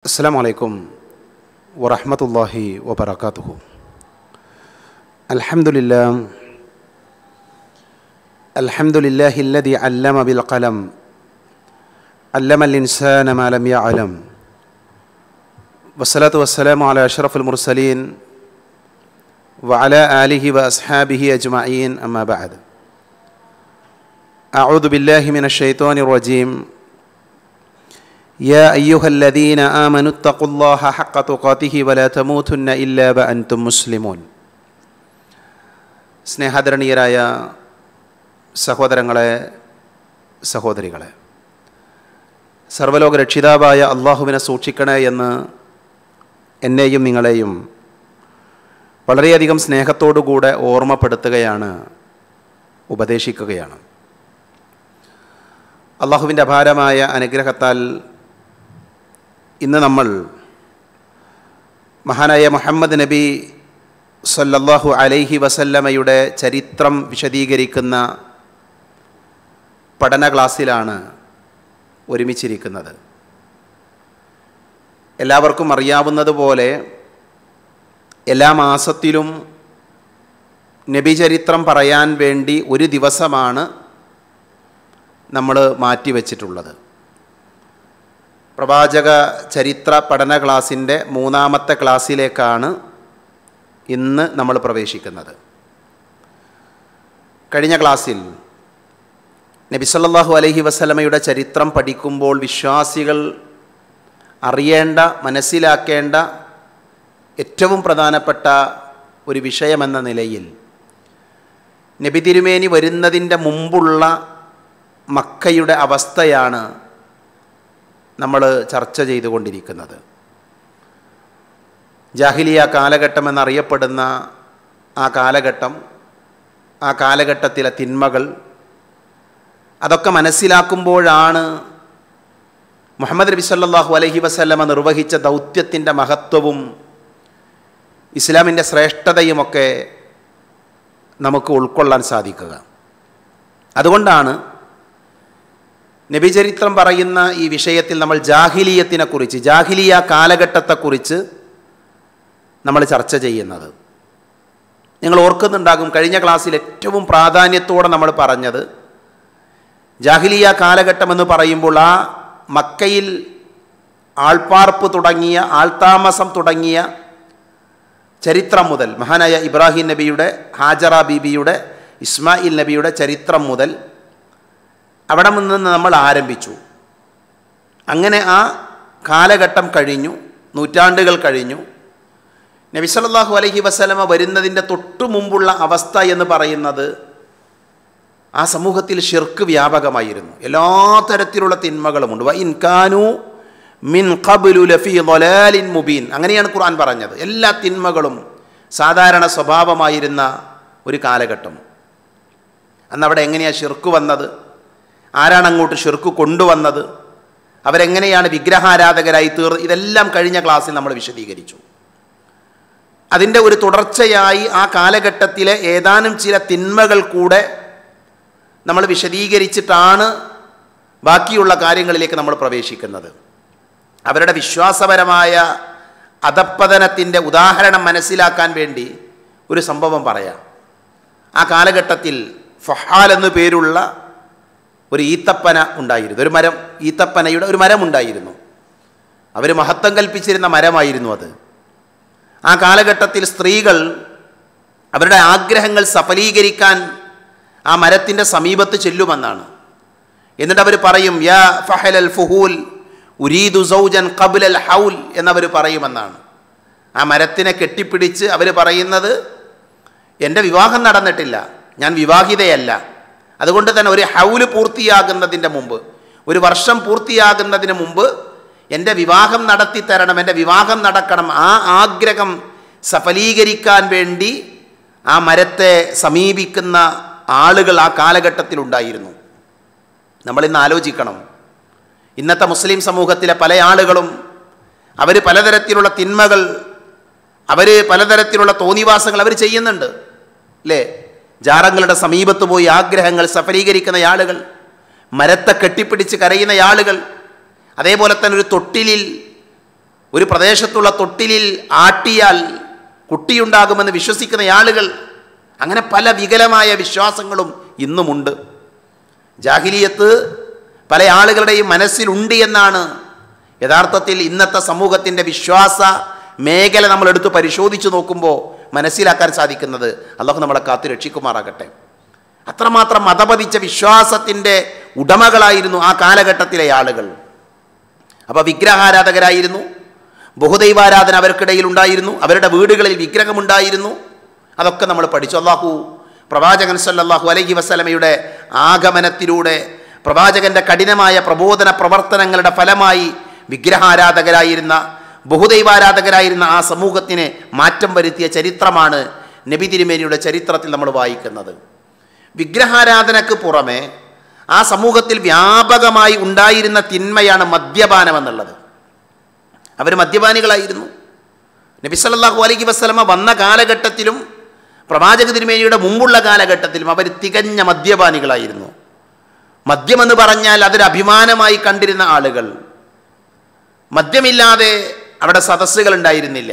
السلام عليكم ورحمة الله وبركاته الحمد لله الحمد لله الذي علم بالقلم علم الإنسان ما لم يعلم والصلاة والسلام على أشرف المرسلين وعلى آله وأصحابه أجمعين أما بعد أعوذ بالله من الشيطان الرجيم يا أيها الذين آمنوا اتقوا الله حق تقاته ولا تموتن إلا وأنتم مسلمون സ്നേഹാദരണീയരായ സഹോദരങ്ങളെ സഹോദരികളെ സർവലോക രക്ഷിതാവായ അള്ളാഹുവിനെ സൂക്ഷിക്കണേ എന്ന് എന്നെയും നിങ്ങളെയും വളരെയധികം സ്നേഹത്തോടുകൂടെ ഓർമ്മപ്പെടുത്തുകയാണ് ഉപദേശിക്കുകയാണ് അള്ളാഹുവിൻ്റെ അപാരമായ അനുഗ്രഹത്താൽ ഇന്ന് നമ്മൾ മഹാനായ മുഹമ്മദ് നബി സല്ലല്ലാഹു അലൈഹി വസല്ലമയുടെ ചരിത്രം വിശദീകരിക്കുന്ന പഠന ക്ലാസ്സിലാണ് ഒരുമിച്ചിരിക്കുന്നത് എല്ലാവർക്കും അറിയാവുന്നതുപോലെ എല്ലാ മാസത്തിലും നബി ചരിത്രം പറയാൻ വേണ്ടി ഒരു ദിവസമാണ് നമ്മൾ മാറ്റിവെച്ചിട്ടുള്ളത് പ്രവാചക ചരിത്ര പഠന ക്ലാസ്സിൻ്റെ മൂന്നാമത്തെ ക്ലാസ്സിലേക്കാണ് ഇന്ന് നമ്മൾ പ്രവേശിക്കുന്നത് കഴിഞ്ഞ ക്ലാസ്സിൽ നബി സല്ലല്ലാഹു അലൈഹി വസല്ലമയുടെ ചരിത്രം പഠിക്കുമ്പോൾ വിശ്വാസികൾ അറിയേണ്ട മനസ്സിലാക്കേണ്ട ഏറ്റവും പ്രധാനപ്പെട്ട ഒരു വിഷയമെന്ന നിലയിൽ നബി തിരുമേനി വരുന്നതിൻ്റെ മുമ്പുള്ള മക്കയുടെ അവസ്ഥയാണ് നമ്മൾ ചർച്ച ചെയ്തുകൊണ്ടിരിക്കുന്നത് ജാഹിലിയ കാലഘട്ടം എന്നറിയപ്പെടുന്ന ആ കാലഘട്ടം ആ കാലഘട്ടത്തിലെ തിന്മകൾ അതൊക്കെ മനസ്സിലാക്കുമ്പോഴാണ് മുഹമ്മദ് നബി സല്ലാഹു അലഹി വസല്ലമ നിർവഹിച്ച ദൗത്യത്തിൻ്റെ മഹത്വവും ഇസ്ലാമിൻ്റെ ശ്രേഷ്ഠതയുമൊക്കെ നമുക്ക് ഉൾക്കൊള്ളാൻ സാധിക്കുക അതുകൊണ്ടാണ് നബിചരിത്രം പറയുന്ന ഈ വിഷയത്തിൽ നമ്മൾ ജാഹിലീയത്തിനെക്കുറിച്ച് ജാഹിലിയ കാലഘട്ടത്തെക്കുറിച്ച് നമ്മൾ ചർച്ച ചെയ്യുന്നത് നിങ്ങൾ ഓർക്കുന്നുണ്ടാകും കഴിഞ്ഞ ക്ലാസ്സിൽ ഏറ്റവും പ്രാധാന്യത്തോടെ നമ്മൾ പറഞ്ഞത് ജാഹിലിയ കാലഘട്ടം എന്ന് പറയുമ്പോൾ ആ മക്കയിൽ ആൾപ്പാർപ്പ് തുടങ്ങിയ ആൾതാമസം തുടങ്ങിയ ചരിത്രം മുതൽ മഹാനായ ഇബ്രാഹിം നബിയുടെ ഹാജറ ബീബിയുടെ ഇസ്മായിൽ നബിയുടെ ചരിത്രം മുതൽ അവിടെ നിന്ന് നമ്മൾ ആരംഭിച്ചു അങ്ങനെ ആ കാലഘട്ടം കഴിഞ്ഞു നൂറ്റാണ്ടുകൾ കഴിഞ്ഞു നബി സല്ലല്ലാഹു അലൈഹി വസല്ലമ വരുന്നതിൻ്റെ തൊട്ടു മുമ്പുള്ള അവസ്ഥ എന്ന് പറയുന്നത് ആ സമൂഹത്തിൽ ഷിർക്ക് വ്യാപകമായിരുന്നു എല്ലാ തരത്തിലുള്ള തിന്മകളുമുണ്ട് വ ഇൻകാനു മിൻ ഖബ്ലു ലഫി ളലാലിൻ മുബീൻ അങ്ങനെയാണ് ഖുർആൻ പറഞ്ഞത് എല്ലാ തിന്മകളും സാധാരണ സ്വഭാവമായിരുന്ന ഒരു കാലഘട്ടം അന്ന് അവിടെ എങ്ങനെയാണ് ഷിർക്ക് വന്നത് ആരാണ് അങ്ങോട്ട് ഷിർക്ക് കൊണ്ടുവന്നത് അവരെങ്ങനെയാണ് വിഗ്രഹാരാധകരായി തീർ ഇതെല്ലാം കഴിഞ്ഞ ക്ലാസ്സിൽ നമ്മൾ വിശദീകരിച്ചു അതിൻ്റെ ഒരു തുടർച്ചയായി ആ കാലഘട്ടത്തിലെ ഏതാനും ചില തിന്മകൾ കൂടെ നമ്മൾ വിശദീകരിച്ചിട്ടാണ് ബാക്കിയുള്ള കാര്യങ്ങളിലേക്ക് നമ്മൾ പ്രവേശിക്കുന്നത് അവരുടെ വിശ്വാസപരമായ അധപ്പതനത്തിൻ്റെ ഉദാഹരണം മനസ്സിലാക്കാൻ വേണ്ടി ഒരു സംഭവം പറയാം ആ കാലഘട്ടത്തിൽ ഫഹാൽ എന്നു പേരുള്ള ഒരു ഈത്തപ്പന ഉണ്ടായിരുന്നു ഒരു മരം ഈത്തപ്പനയുടെ ഒരു മരം ഉണ്ടായിരുന്നു അവർ മഹത്വം കൽപ്പിച്ചിരുന്ന മരമായിരുന്നു അത് ആ കാലഘട്ടത്തിൽ സ്ത്രീകൾ അവരുടെ ആഗ്രഹങ്ങൾ സഫലീകരിക്കാൻ ആ മരത്തിൻ്റെ സമീപത്ത് ചെല്ലുമെന്നാണ് എന്നിട്ട് അവർ പറയും യാ ഫഹൽ അൽ ഫുഹൂൽ ഉരീദു സൗജൻ കബുൽ അൽ ഹൗൽ എന്നവർ പറയുമെന്നാണ് ആ മരത്തിനെ കെട്ടിപ്പിടിച്ച് അവർ പറയുന്നത് എൻ്റെ വിവാഹം നടന്നിട്ടില്ല ഞാൻ വിവാഹിതയല്ല അതുകൊണ്ട് തന്നെ ഒരു ഹൗല് പൂർത്തിയാകുന്നതിൻ്റെ മുമ്പ് ഒരു വർഷം പൂർത്തിയാകുന്നതിന് മുമ്പ് എൻ്റെ വിവാഹം നടത്തി തരണം എൻ്റെ വിവാഹം നടക്കണം ആ ആഗ്രഹം സഫലീകരിക്കാൻ വേണ്ടി ആ മരത്തെ സമീപിക്കുന്ന ആളുകൾ ആ കാലഘട്ടത്തിലുണ്ടായിരുന്നു നമ്മളിന്ന് ആലോചിക്കണം ഇന്നത്തെ മുസ്ലിം സമൂഹത്തിലെ പല ആളുകളും അവർ പലതരത്തിലുള്ള തിന്മകൾ അവർ പലതരത്തിലുള്ള തോന്നിവാസങ്ങൾ അവർ ചെയ്യുന്നുണ്ട് അല്ലേ ജാറങ്ങളുടെ സമീപത്ത് പോയി ആഗ്രഹങ്ങൾ സഫലീകരിക്കുന്ന ആളുകൾ മരത്തെ കെട്ടിപ്പിടിച്ച് കരയുന്ന ആളുകൾ അതേപോലെ തന്നെ ഒരു തൊട്ടിലിൽ ഒരു പ്രദേശത്തുള്ള തൊട്ടിലിൽ ആട്ടിയാൽ കുട്ടിയുണ്ടാകുമെന്ന് വിശ്വസിക്കുന്ന ആളുകൾ അങ്ങനെ പല വികലമായ വിശ്വാസങ്ങളും ഇന്നുമുണ്ട് ജാഹിലിയത്ത് പല ആളുകളുടെയും മനസ്സിലുണ്ട് എന്നാണ് യഥാർത്ഥത്തിൽ ഇന്നത്തെ സമൂഹത്തിൻ്റെ വിശ്വാസ മേഖല നമ്മൾ എടുത്ത് പരിശോധിച്ച് നോക്കുമ്പോൾ മനസ്സിലാക്കാൻ സാധിക്കുന്നത് അള്ളാഹു നമ്മളെ കാത്തു രക്ഷിക്കുമാറാകട്ടെ അത്രമാത്രം മതപതിച്ച വിശ്വാസത്തിൻ്റെ ഉടമകളായിരുന്നു ആ കാലഘട്ടത്തിലെ ആളുകൾ അപ്പോൾ വിഗ്രഹാരാധകരായിരുന്നു ബഹുദൈവാരാധന അവർക്കിടയിൽ ഉണ്ടായിരുന്നു അവരുടെ വീടുകളിൽ വിഗ്രഹമുണ്ടായിരുന്നു അതൊക്കെ നമ്മൾ പഠിച്ചു അള്ളാഹു പ്രവാചകൻ സല്ലല്ലാഹു അലൈഹി വസല്ലമയുടെ ആഗമനത്തിലൂടെ പ്രവാചകന്റെ കഠിനമായ പ്രബോധന പ്രവർത്തനങ്ങളുടെ ഫലമായി വിഗ്രഹാരാധകരായിരുന്ന ബഹുദൈവാരാധകരായിരുന്ന ആ സമൂഹത്തിന് മാറ്റം വരുത്തിയ ചരിത്രമാണ് നബി തിരുമേനിയുടെ ചരിത്രത്തിൽ നമ്മൾ വായിക്കുന്നത് വിഗ്രഹാരാധനക്ക് പുറമെ ആ സമൂഹത്തിൽ വ്യാപകമായി ഉണ്ടായിരുന്ന തിന്മയാണ് മദ്യപാനം എന്നുള്ളത് അവർ മദ്യപാനികളായിരുന്നു നബി സല്ലല്ലാഹു അലൈഹി വസ്ലമ വന്ന കാലഘട്ടത്തിലും പ്രവാചക തിരുമേനിയുടെ മുമ്പുള്ള കാലഘട്ടത്തിലും അവർ തികഞ്ഞ മദ്യപാനികളായിരുന്നു മദ്യമെന്ന് പറഞ്ഞാൽ അതൊരു അഭിമാനമായി കണ്ടിരുന്ന ആളുകൾ മദ്യമില്ലാതെ അവിടെ സദസ്സുകൾ ഉണ്ടായിരുന്നില്ല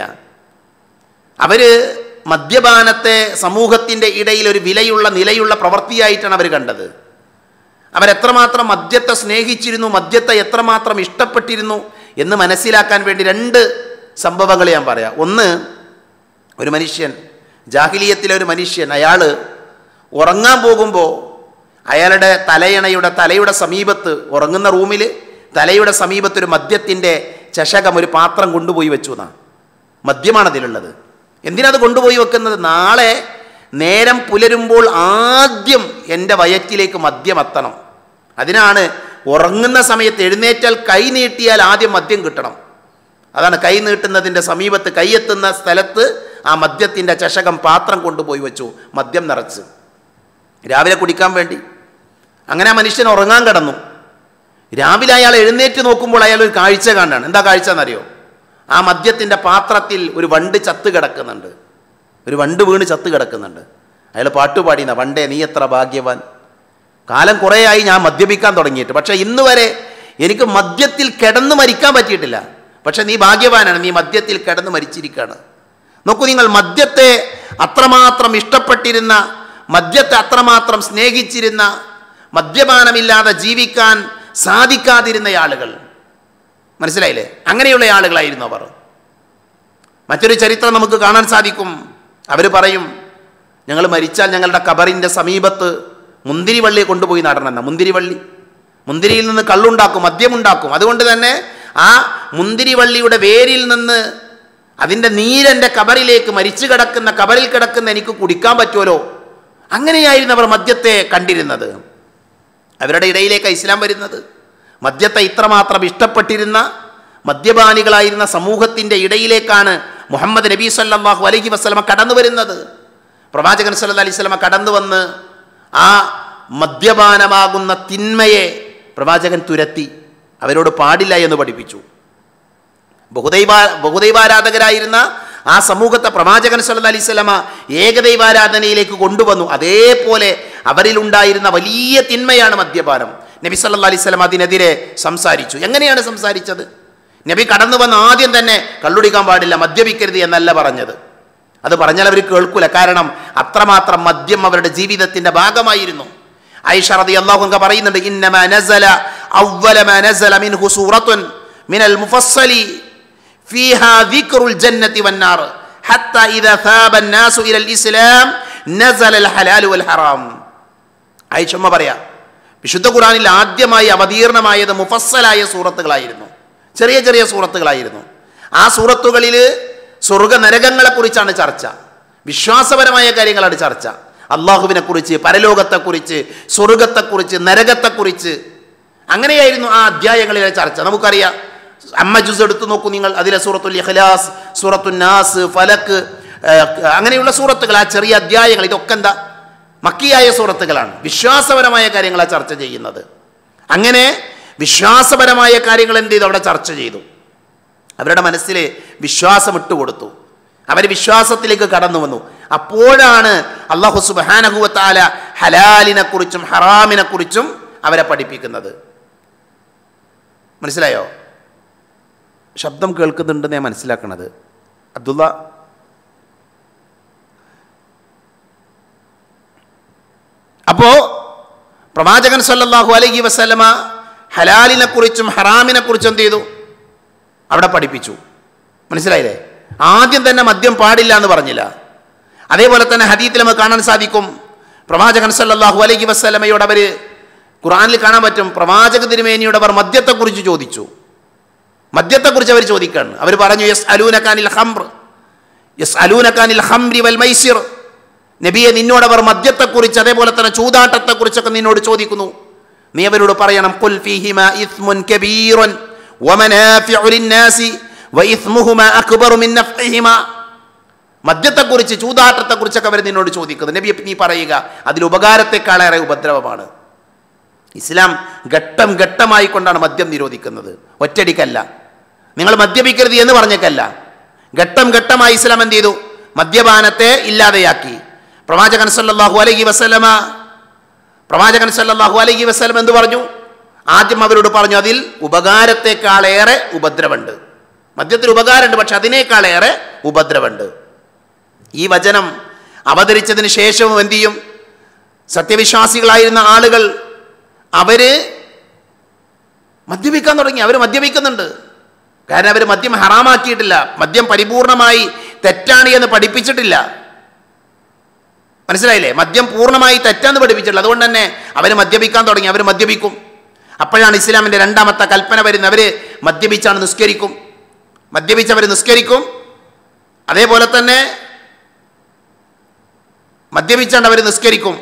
അവർ മദ്യപാനത്തെ സമൂഹത്തിൻ്റെ ഇടയിൽ ഒരു വിലയുള്ള നിലയുള്ള പ്രവൃത്തിയായിട്ടാണ് അവർ കണ്ടത് അവരെത്രമാത്രം മദ്യത്തെ സ്നേഹിച്ചിരുന്നു മദ്യത്തെ എത്രമാത്രം ഇഷ്ടപ്പെട്ടിരുന്നു എന്ന് മനസ്സിലാക്കാൻ വേണ്ടി രണ്ട് സംഭവങ്ങൾ ഞാൻ പറയാം ഒന്ന് ഒരു മനുഷ്യൻ ജാഹിലീയത്തിലെ ഒരു മനുഷ്യൻ അയാൾ ഉറങ്ങാൻ പോകുമ്പോൾ അയാളുടെ തലയണയുടെ തലയുടെ സമീപത്ത് ഉറങ്ങുന്ന റൂമിൽ തലയുടെ സമീപത്ത് ഒരു മദ്യത്തിൻ്റെ ചഷകം ഒരു പാത്രം കൊണ്ടുപോയി വെച്ചു എന്നാണ് മദ്യമാണ് അതിലുള്ളത് എന്തിനത് കൊണ്ടുപോയി വെക്കുന്നത് നാളെ നേരം പുലരുമ്പോൾ ആദ്യം എൻ്റെ വയറ്റിലേക്ക് മദ്യം എത്തണം അതിനാണ് ഉറങ്ങുന്ന സമയത്ത് എഴുന്നേറ്റാൽ കൈ നീട്ടിയാൽ ആദ്യം മദ്യം കിട്ടണം അതാണ് കൈ നീട്ടുന്നതിൻ്റെ സമീപത്ത് കൈയെത്തുന്ന സ്ഥലത്ത് ആ മദ്യത്തിൻ്റെ ചഷകം പാത്രം കൊണ്ടുപോയി വെച്ചു മദ്യം നിറച്ച് രാവിലെ കുടിക്കാൻ വേണ്ടി അങ്ങനെ ആ മനുഷ്യൻ ഉറങ്ങാൻ കിടന്നു രാവിലെ അയാൾ എഴുന്നേറ്റ് നോക്കുമ്പോൾ അയാൾ ഒരു കാഴ്ച കാണാണ് എന്താ കാഴ്ച എന്നറിയോ ആ മദ്യത്തിൻ്റെ പാത്രത്തിൽ ഒരു വണ്ട് ചത്ത് കിടക്കുന്നുണ്ട് ഒരു വണ്ട് വീണ് ചത്ത് കിടക്കുന്നുണ്ട് അയാൾ പാട്ടുപാടിയുന്ന വണ്ടേ നീ എത്ര ഭാഗ്യവാൻ കാലം കുറേയായി ഞാൻ മദ്യപിക്കാൻ തുടങ്ങിയിട്ട് പക്ഷേ ഇന്ന് വരെ എനിക്ക് മദ്യത്തിൽ കിടന്ന് മരിക്കാൻ പറ്റിയിട്ടില്ല പക്ഷെ നീ ഭാഗ്യവാനാണ് നീ മദ്യത്തിൽ കിടന്ന് മരിച്ചിരിക്കുകയാണ് നോക്കൂ നിങ്ങൾ മദ്യത്തെ അത്രമാത്രം ഇഷ്ടപ്പെട്ടിരുന്ന മദ്യത്തെ അത്രമാത്രം സ്നേഹിച്ചിരുന്ന മദ്യപാനമില്ലാതെ ജീവിക്കാൻ സാധിക്കാതിരുന്ന ആളുകൾ മനസ്സിലായില്ലേ അങ്ങനെയുള്ള ആളുകളായിരുന്നു അവർ മറ്റൊരു ചരിത്രം നമുക്ക് കാണാൻ സാധിക്കും അവർ പറയും ഞങ്ങൾ മരിച്ചാൽ ഞങ്ങളുടെ കബറിൻ്റെ സമീപത്ത് മുന്തിരിവള്ളി കൊണ്ടുപോയി നടണമെന്ന മുന്തിരിവള്ളി മുന്തിരിയിൽ നിന്ന് കള്ളുണ്ടാക്കും മദ്യമുണ്ടാക്കും അതുകൊണ്ട് തന്നെ ആ മുന്തിരിവള്ളിയുടെ വേരിൽ നിന്ന് അതിൻ്റെ നീരെൻ്റെ കബറിലേക്ക് മരിച്ചു കിടക്കുന്ന കബറിൽ കിടക്കുന്ന എനിക്ക് കുടിക്കാൻ പറ്റുമല്ലോ അങ്ങനെയായിരുന്നു അവർ മദ്യത്തെ കണ്ടിരുന്നത് അവരുടെ ഇടയിലേക്ക് ഇസ്ലാം വരുന്നത് മദ്യത്തെ ഇത്രമാത്രം ഇഷ്ടപ്പെട്ടിരുന്ന മദ്യപാനികളായിരുന്ന സമൂഹത്തിൻ്റെ ഇടയിലേക്കാണ് മുഹമ്മദ് നബി സല്ലാഹു അലൈഹി വസ്ലമ കടന്നു വരുന്നത് പ്രവാചകൻ സല്ല അലൈഹി സ്വലമ കടന്നു വന്ന് ആ മദ്യപാനമാകുന്ന തിന്മയെ പ്രവാചകൻ തുരത്തി അവരോട് പാടില്ല എന്ന് പഠിപ്പിച്ചു ബഹുദൈവ ബഹുദൈവാരാധകരായിരുന്ന ആ സമൂഹത്തെ പ്രവാചകൻ സല്ല അലൈഹി സ്വലമ ഏകദൈവാരാധനയിലേക്ക് കൊണ്ടുവന്നു അതേപോലെ അവരിലുണ്ടായിരുന്ന വലിയ തിന്മയാണ് മദ്യപാനം നബി സല്ല അലൈഹി സ്വലം അതിനെതിരെ സംസാരിച്ചു എങ്ങനെയാണ് സംസാരിച്ചത് നബി കടന്നു വന്ന ആദ്യം തന്നെ കള്ളുടിക്കാൻ പാടില്ല മദ്യപിക്കരുത് എന്നല്ല പറഞ്ഞത് അത് പറഞ്ഞാൽ അവർ കേൾക്കൂല കാരണം അത്രമാത്രം മദ്യം അവരുടെ ജീവിതത്തിന്റെ ഭാഗമായിരുന്നു ഐഷ റതി അള്ളാഹു പറയുന്നുണ്ട് ഇന്നമ നസല അവ്വല മാ നസല മിൻഹു സൂറത്തുൻ മിനൽ മുഫസ്സലി ഫീഹാ ദിക്റുൽ ജന്നതി വന്നാർ ഹത്ത ഇദാ ഥാബ الناس ഇല الاسلام നസല الحلال والحرام ഐഷമ്മ പറയാ വിശുദ്ധ ഖുറാനിൽ ആദ്യമായി അവതീർണമായത് മുഫസ്സലായ സൂറത്തുകളായിരുന്നു ചെറിയ ചെറിയ സൂറത്തുകളായിരുന്നു ആ സൂറത്തുകളിൽ സ്വർഗ നരകങ്ങളെക്കുറിച്ചാണ് ചർച്ച വിശ്വാസപരമായ കാര്യങ്ങളാണ് ചർച്ച അള്ളാഹുവിനെ കുറിച്ച് പരലോകത്തെക്കുറിച്ച് സ്വർഗത്തെക്കുറിച്ച് നരകത്തെക്കുറിച്ച് അങ്ങനെയായിരുന്നു ആ അധ്യായങ്ങളിലെ ചർച്ച നമുക്കറിയാം അമ്മ ജുസ് എടുത്തു നോക്കൂ നിങ്ങൾ അതിലെ സൂറത്തുൽ ഇഖ്ലാസ് സൂറത്തുൽ നാസ് ഫലക്ക് ഏഹ്, അങ്ങനെയുള്ള സൂറത്തുകൾ ആ ചെറിയ അധ്യായങ്ങൾ ഇതൊക്കെ എന്താ മക്കിയായ സൂറത്തുകളാണ് വിശ്വാസപരമായ കാര്യങ്ങളാണ് ചർച്ച ചെയ്യുന്നത് അങ്ങനെ വിശ്വാസപരമായ കാര്യങ്ങൾ എന്ത് ചെയ്തു അവിടെ ചർച്ച ചെയ്തു അവരുടെ മനസ്സിൽ വിശ്വാസം ഇട്ടുകൊടുത്തു അവർ വിശ്വാസത്തിലേക്ക് കടന്നു വന്നു അപ്പോഴാണ് അള്ളാഹു സുബാനഹുവത്താല ഹലാലിനെ കുറിച്ചും ഹറാമിനെ കുറിച്ചും അവരെ പഠിപ്പിക്കുന്നത് മനസ്സിലായോ ശബ്ദം കേൾക്കുന്നുണ്ടെന്ന് ഞാൻ മനസ്സിലാക്കണത് അബ്ദുള്ള അപ്പോ പ്രവാചകൻ സല്ലല്ലാഹു അലൈഹി വസല്ലമ ഹലാലിനെ കുറിച്ചും ഹറാമിനെ കുറിച്ചും എന്ത് ചെയ്തു അവിടെ പഠിപ്പിച്ചു മനസ്സിലായില്ലേ ആദ്യം തന്നെ മദ്യം പാടില്ല എന്ന് പറഞ്ഞില്ല അതേപോലെ തന്നെ ഹദീത്തിൽ നമുക്ക് കാണാൻ സാധിക്കും പ്രവാചകൻ സല്ലല്ലാഹു അലൈഹി വസല്ലമയോട് അവർ ഖുറാനിൽ കാണാൻ പറ്റും പ്രവാചക തിരുമേനിയോട് അവർ മദ്യത്തെക്കുറിച്ച് ചോദിച്ചു മദ്യത്തെക്കുറിച്ച് അവർ ചോദിക്കുകയാണ് അവർ പറഞ്ഞു യസ് അലൂനക്കാനിൽ ഹംർ യസ് അലൂനക്കാനിൽ ഹംരി വൽ മൈസിർ നബിയെ നിന്നോട് അവർ മദ്യത്തെക്കുറിച്ച് അതേപോലെ തന്നെ ചൂതാട്ടത്തെക്കുറിച്ചൊക്കെ നിന്നോട് ചോദിക്കുന്നു നീ അവരോട് പറയണം ഖുൽ ഫീഹിമ ഇസ്മുൻ കബീറുൻ വമനാഫിഉ ലിന്നാസി വഇസ്മുഹുമ അക്ബറു മിൻ നഫ്ഇഹിമ മദ്യത്തെക്കുറിച്ച് ചൂതാട്ടത്തെക്കുറിച്ചൊക്കെ അവർ നിന്നോട് ചോദിക്കുന്നു നബി നീ പറയുക അതിൽ ഉപകാരത്തെക്കാളേറെ ഉപദ്രവമാണ് ഇസ്ലാം ഘട്ടം ഘട്ടമായി കൊണ്ടാണ് മദ്യം നിരോധിക്കുന്നത് ഒറ്റടിക്കല്ല നിങ്ങൾ മദ്യപിക്കരുത് എന്ന് പറഞ്ഞേക്കല്ല ഘട്ടം ഘട്ടമായി ഇസ്ലാം എന്ത് ചെയ്തു മദ്യപാനത്തെ ഇല്ലാതെയാക്കി പ്രവാചകൻ സല്ലല്ലാഹു അലൈഹി വസല്ലമ പ്രവാചകൻ സല്ലല്ലാഹു അലൈഹി വസല്ലം എന്ത് പറഞ്ഞു ആദ്യം അവരോട് പറഞ്ഞു അതിൽ ഉപകാരത്തെക്കാളേറെ ഉപദ്രവമുണ്ട് മദ്യത്തിൽ ഉപകാരമുണ്ട് പക്ഷെ അതിനേക്കാളേറെ ഉപദ്രവമുണ്ട് ഈ വചനം അവതരിച്ചതിന് ശേഷവും എന്ത് ചെയ്യും സത്യവിശ്വാസികളായിരുന്ന ആളുകൾ അവര് മദ്യപിക്കാൻ തുടങ്ങി അവർ മദ്യപിക്കുന്നുണ്ട് കാരണം അവർ മദ്യം ഹറാമാക്കിയിട്ടില്ല മദ്യം പരിപൂർണമായി തെറ്റാണ് എന്ന് പഠിപ്പിച്ചിട്ടില്ല മനസ്സിലായില്ലേ മദ്യം പൂർണ്ണമായി തെറ്റാന്ന് പഠിപ്പിച്ചിട്ടില്ല അതുകൊണ്ട് തന്നെ അവർ മദ്യപിക്കാൻ തുടങ്ങി അവർ മദ്യപിക്കും അപ്പോഴാണ് ഇസ്ലാമിൻ്റെ രണ്ടാമത്തെ കൽപ്പന വരുന്നത് അവർ മദ്യപിച്ചാണ് നിസ്കരിക്കും മദ്യപിച്ചവർ നിസ്കരിക്കും അതേപോലെ തന്നെ മദ്യപിച്ചാണ്ട് അവർ നിസ്കരിക്കും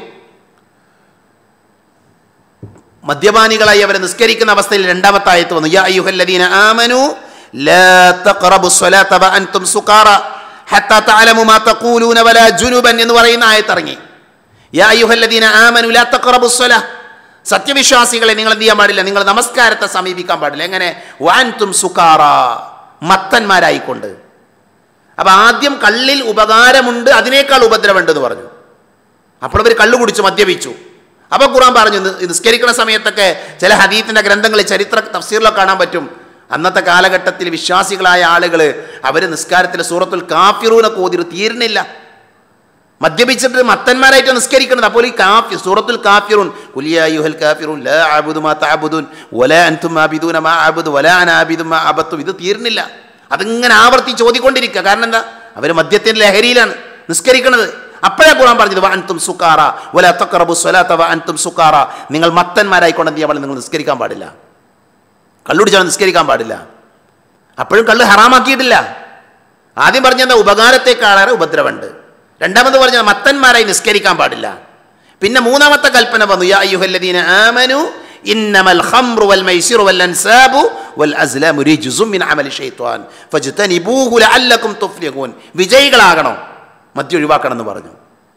മദ്യപാനികളായി അവരെ നിസ്കരിക്കുന്ന അവസ്ഥയിൽ രണ്ടാമത്തെ ആയത്ത് വന്നു യാ അയ്യുഹല്ലദീന ആമനു ലാ തഖറബു സ്വലാത വഅൻതും സുകാറ ഹത്താ തഅലമു മാ തഖൂലൂന വലാ ജുനുബൻ എന്ന് പറയുന്ന ആയത്ത് ഇറങ്ങി യാ അയ്യുഹല്ലദീന ആമനു ലാ തഖറബു സ്വലാ സത്യവിശ്വാസികളെ നിങ്ങൾ എന്ത് ചെയ്യാൻ പാടില്ല നിങ്ങൾ നമസ്കാരത്തെ സമീപിക്കാൻ പാടില്ല എങ്ങനെ വാൻതും സുകാറ മത്തന്മാരായിക്കൊണ്ട് അപ്പൊ ആദ്യം കള്ളിൽ ഉപകാരമുണ്ട് അതിനേക്കാൾ ഉപദ്രവമുണ്ട് എന്ന് പറഞ്ഞു അപ്പോൾ അവർ കള്ളു കുടിച്ചു മദ്യപിച്ചു അപ്പൊ ഖുറാൻ പറഞ്ഞു നി- നിസ്കരിക്കുന്ന സമയത്തൊക്കെ ചില ഹദീത്തിന്റെ ഗ്രന്ഥങ്ങളിൽ ചരിത്ര തഫ്സീറിലൊക്കെ കാണാൻ പറ്റും അന്നത്തെ കാലഘട്ടത്തിൽ വിശ്വാസികളായ ആളുകൾ അവർ നിസ്കാരത്തിൽ സൂറത്തുൽ കാഫിറൂനെ കോതിർ തീരുന്നില്ല മദ്യപിച്ചിട്ട് മത്തന്മാരായിട്ട് നിസ്കരിക്കുന്നത് അപ്പോൾ ഈ കാഫി സൂറത്തുൽ കാഫിറൂൻ കുലിയാ യുഹൽ കാഫിറൂൻ ലാ അഅബുദു മാ തഅബുദൂൻ വലാ അൻതും ആബിദൂന മാ അഅബുദു വലാ അന ആബിദു മാ അബത്തും ഇത് തീർന്നില്ല അതിങ്ങനെ ആവർത്തി ചോദിക്കൊണ്ടിരിക്കുക കാരണം എന്താ അവർ മദ്യത്തിന്റെ ലഹരിയിലാണ് നിസ്കരിക്കുന്നത് അപ്പോഴാ ഖുർആൻ പറഞ്ഞത് അൻതും സുക്കാറ വല തഖറബു സ്വലാത്ത വ അൻതും സുക്കാറ നിങ്ങൾ മത്തന്മാരായിക്കൊണ്ട് എന്ത് ചെയ്യാൻ പാടില്ല നിങ്ങൾ നിസ്കരിക്കാൻ പാടില്ല കള്ളുടിച്ചാൽ നിസ്കരിക്കാൻ പാടില്ല അപ്പോഴും കള്ള് ഹറാമാക്കിയിട്ടില്ല ആദ്യം പറഞ്ഞത് ഉപകാരത്തെക്കാളേറെ ഉപദ്രവമുണ്ട് രണ്ടാമത് പറഞ്ഞത് മത്തന്മാരായി നിസ്കരിക്കാൻ പാടില്ല പിന്നെ മൂന്നാമത്തെ കൽപ്പന വന്നു യാ അയ്യുഹല്ലദീന ആമനു ഇന്നമൽ ഖംറു വൽ മൈസിറു വൽ അൻസാബു വൽ അസ്ലാമു റിജ്സും മിൻ അമലി ശൈത്വാൻ ഫജ്തനിബൂഹു ലഅല്ലക്കും തുഫ്ലിഹൂൻ വിജയികളാകണം മദ്യം ഒഴിവാക്കണം എന്ന് പറഞ്ഞു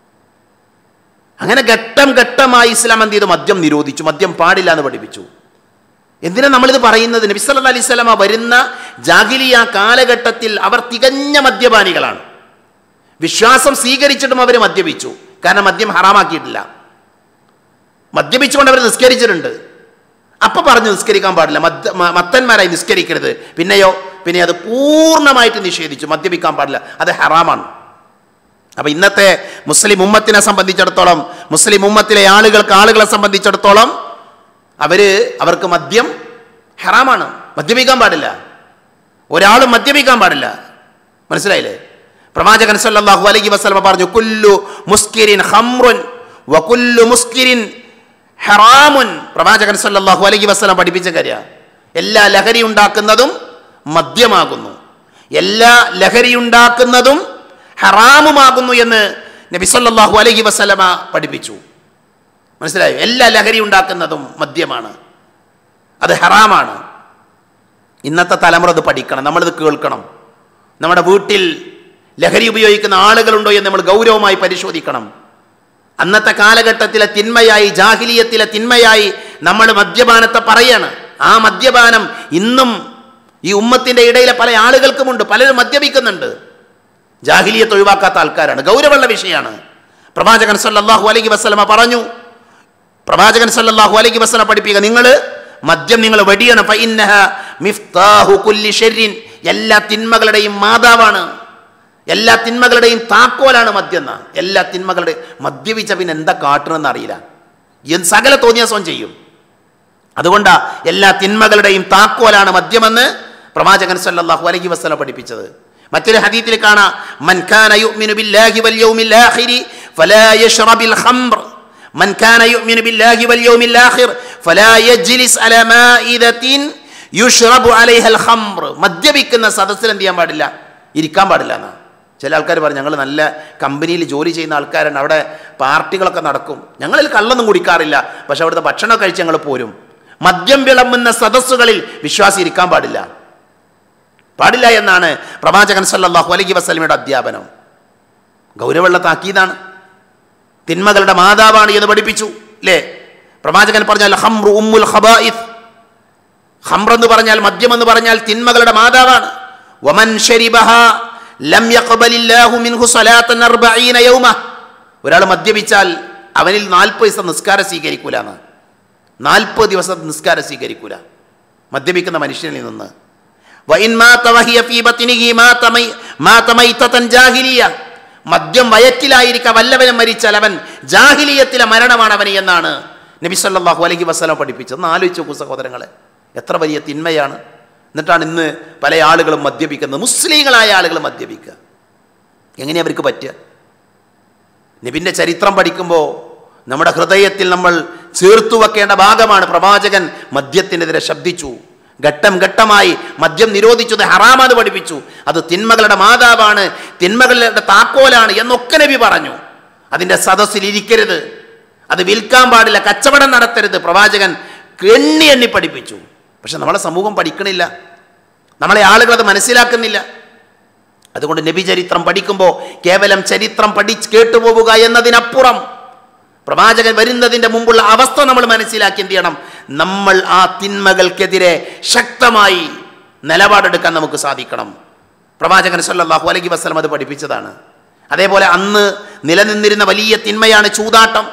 അങ്ങനെ ഘട്ടം ഘട്ടമായി ഇസ്ലാം എന്ത് ചെയ്തു മദ്യം നിരോധിച്ചു മദ്യം പാടില്ല എന്ന് പഠിപ്പിച്ചു എന്തിനാ നമ്മളിത് പറയുന്നത് നബി സല്ലല്ലാഹു അലൈഹി വസല്ലമ വരുന്ന ജാഹിലിയ കാലഘട്ടത്തിൽ അവർ തികഞ്ഞ മദ്യപാനികളാണ് വിശ്വാസം സ്വീകരിച്ചിട്ടും അവർ മദ്യപിച്ചു കാരണം മദ്യം ഹറാമാക്കിയിട്ടില്ല മദ്യപിച്ചുകൊണ്ട് അവർ നിസ്കരിച്ചിട്ടുണ്ട് അപ്പൊ പറഞ്ഞു നിസ്കരിക്കാൻ പാടില്ല മദ്യ മ- മത്തന്മാരായി നിസ്കരിക്കരുത് പിന്നെയോ പിന്നെ അത് പൂർണ്ണമായിട്ട് നിഷേധിച്ചു മദ്യപിക്കാൻ പാടില്ല അത് ഹറാമാണ് അപ്പൊ ഇന്നത്തെ മുസ്ലിം ഉമ്മത്തിനെ സംബന്ധിച്ചിടത്തോളം മുസ്ലിം ഉമ്മത്തിലെ ആളുകൾക്ക് ആളുകളെ സംബന്ധിച്ചിടത്തോളം അവര് അവർക്ക് മദ്യം ഹറാമാണ് മദ്യപിക്കാൻ പാടില്ല ഒരാളും മദ്യപിക്കാൻ പാടില്ല മനസ്സിലായില്ലേ പ്രവാചകൻ സല്ലല്ലാഹു അലൈഹി വസല്ലമ പറഞ്ഞു കുല്ലു മുസ്കിരിൻ ഖംറുൻ വകുല്ലു മുസ്കിരിൻ ഹറാമുൻ പ്രവാചകൻ സല്ലല്ലാഹു അലൈഹി വസല്ലം പഠിപ്പിച്ച കാര്യ എല്ലാ ലഹരി ഉണ്ടാക്കുന്നതും മദ്യമാകുന്നു എല്ലാ ലഹരി ഉണ്ടാക്കുന്നതും ഹറാമുമാകുന്നു എന്ന് നബി സല്ലല്ലാഹു അലൈഹി വസല്ലമ പഠിപ്പിച്ചു മനസ്സിലായോ എല്ലാ ലഹരി ഉണ്ടാക്കുന്നതും മദ്യമാണ് അത് ഹറാമാണ് ഇന്നത്തെ തലമുറ അത് പഠിക്കണം നമ്മളിത് കേൾക്കണം നമ്മുടെ വീട്ടിൽ ലഹരി ഉപയോഗിക്കുന്ന ആളുകളുണ്ടോ എന്ന് നമ്മൾ ഗൗരവമായി പരിശോധിക്കണം അന്നത്തെ കാലഘട്ടത്തിലെ തിന്മയായി ജാഹിലിയത്തിലെ തിന്മയായി നമ്മൾ മദ്യപാനത്തെ പറയാണ് ആ മദ്യപാനം ഇന്നും ഈ ഉമ്മത്തിന്റെ ഇടയിലെ പല ആളുകൾക്കുമുണ്ട് പലരും മദ്യപിക്കുന്നുണ്ട് ജാഹിലിയത്ത് ഒഴിവാക്കാത്ത ആൾക്കാരാണ് ഗൗരവമുള്ള വിഷയമാണ് പ്രവാചകൻ സല്ലല്ലാഹു അലൈഹി വസല്ലമ പറഞ്ഞു പ്രവാചകൻ സല്ലല്ലാഹു അലൈഹി വസല്ലം പഠിപ്പിക്കുക നിങ്ങൾ മദ്യം നിങ്ങൾ വെടിയണം ഫഇന്നഹ മിഫ്താഹു കുല്ലി ഷർരിൻ എല്ലാ തിന്മകളുടെയും മാതാവാണ് എല്ലാ തിന്മകളുടെയും താക്കോലാണ് മദ്യം എന്ന എല്ലാ തിന്മകളുടെയും മദ്യപിച്ച പിന്നെ എന്താ കാട്ടണമെന്ന് അറിയില്ല എന്ത് സകല തോന്നിയാസം ചെയ്യും അതുകൊണ്ടാ എല്ലാ തിന്മകളുടെയും താക്കോലാണ് മദ്യമെന്ന് പ്രവാചകൻ സല്ലല്ലാഹു അലൈഹി വസല്ലം പഠിപ്പിച്ചത് മറ്റൊരു ഹദീത്തിൽ കാണാം മൻ കാന യുഅ്മിനു ബില്ലാഹി വൽ യൗമിൽ ആഖിരി ഫലാ യശ്റബിൽ ഖംർ മൻ കാന യുഅ്മിനു ബില്ലാഹി വൽ യൗമിൽ ആഖിർ ഫലാ യജ്ലിസ് അലാ മാഇദത്തിൻ യുഷ്റബു അലൈഹൽ ഖംർ മദ്യപിക്കുന്ന സദസ്സിൽ എന്ത് ചെയ്യാൻ പാടില്ല ഇരിക്കാൻ പാടില്ല എന്നാ ചില ആൾക്കാർ പറയും ഞങ്ങൾ നല്ല കമ്പനിയിൽ ജോലി ചെയ്യുന്ന ആൾക്കാരാണ് അവിടെ പാർട്ടികളൊക്കെ നടക്കും ഞങ്ങളിൽ കള്ളൊന്നും കുടിക്കാറില്ല പക്ഷെ അവിടുത്തെ ഭക്ഷണം കഴിച്ച് ഞങ്ങൾ പോരും മദ്യം വിളമ്പുന്ന സദസ്സുകളിൽ വിശ്വാസി ഇരിക്കാൻ പാടില്ല പാടില്ല എന്നാണ് പ്രവാചകൻ സല്ലല്ലാഹു അലൈഹി വസല്ലമയുടെ അധ്യാപനം ഗൗരവമുള്ള താക്കീതാണ് തിന്മകളുടെ മാതാവാണ് എന്ന് പഠിപ്പിച്ചു അല്ലേ പ്രവാചകൻ പറഞ്ഞാൽ ഹംറു ഉമ്മുൽ ഖബായിസ് ഹംർ എന്ന് പറഞ്ഞാൽ മദ്യം എന്ന് പറഞ്ഞാൽ തിന്മകളുടെ മാതാവാണ് വമൻ ശരിബഹ ലം യഖ്ബലില്ലാഹു മിൻഹു സ്വലാത്തൻ അർബഈന യൗമ ഒരാൾ മദ്യപിച്ചാൽ അവനിൽ നാൽപ്പത് ദിവസം നിസ്കാരം സ്വീകരിക്കൂല എന്ന് നാൽപ്പത് ദിവസം നിസ്കാരം സ്വീകരിക്കൂല മദ്യപിക്കുന്ന മനുഷ്യനിൽ നിന്ന് വഇൻ മാത വഹിയ ഫീ ബത്നിഹി മാത മൈ മാത മൈതതൻ ജാഹിലിയ മദ്യം വയറ്റിലായിരിക്ക വല്ലവനും മരിച്ചാൽ അവൻ ജാഹിലിയത്തിലെ മരണമാണ് അവന് എന്നാണ് നബി സല്ലല്ലാഹു അലൈഹി വസല്ലം പഠിപ്പിച്ചത് ഒന്ന് ആലോചിച്ച് നോക്കൂ സഹോദരങ്ങളെ എത്ര വലിയ തിന്മയാണ് എന്നിട്ടാണ് ഇന്ന് പല ആളുകളും മദ്യപിക്കുന്നത് മുസ്ലിങ്ങളായ ആളുകൾ മദ്യപിക്കുക എങ്ങനെ അവർക്ക് പറ്റുക നബിൻ്റെ ചരിത്രം പഠിക്കുമ്പോൾ നമ്മുടെ ഹൃദയത്തിൽ നമ്മൾ ചേർത്തു വെക്കേണ്ട ഭാഗമാണ് പ്രവാചകൻ മദ്യത്തിനെതിരെ ശബ്ദിച്ചു ഘട്ടം ഘട്ടമായി മദ്യം നിരോധിച്ചത് ഹറാമാത് പഠിപ്പിച്ചു അത് തിന്മകളുടെ മാതാവാണ് തിന്മകളുടെ താക്കോലാണ് എന്നൊക്കെ നബി പറഞ്ഞു അതിൻ്റെ സദസ്സിൽ ഇരിക്കരുത് അത് വിൽക്കാൻ പാടില്ല കച്ചവടം നടത്തരുത് പ്രവാചകൻ എണ്ണി എണ്ണി പഠിപ്പിച്ചു പക്ഷെ നമ്മളെ സമൂഹം പഠിക്കണില്ല നമ്മളെ ആളുകൾ അത് മനസ്സിലാക്കുന്നില്ല അതുകൊണ്ട് നബി ചരിത്രം പഠിക്കുമ്പോൾ കേവലം ചരിത്രം പഠിച്ച് കേട്ടുപോവുക എന്നതിനപ്പുറം പ്രവാചകൻ വരുന്നതിൻ്റെ മുമ്പുള്ള അവസ്ഥ നമ്മൾ മനസ്സിലാക്കി എന്ത് ചെയ്യണം നമ്മൾ ആ തിന്മകൾക്കെതിരെ ശക്തമായി നിലപാടെടുക്കാൻ നമുക്ക് സാധിക്കണം പ്രവാചകൻ സല്ലല്ലാഹു അലൈഹി വസല്ലം അത് പഠിപ്പിച്ചതാണ് അതേപോലെ അന്ന് നിലനിന്നിരുന്ന വലിയ തിന്മയാണ് ചൂതാട്ടം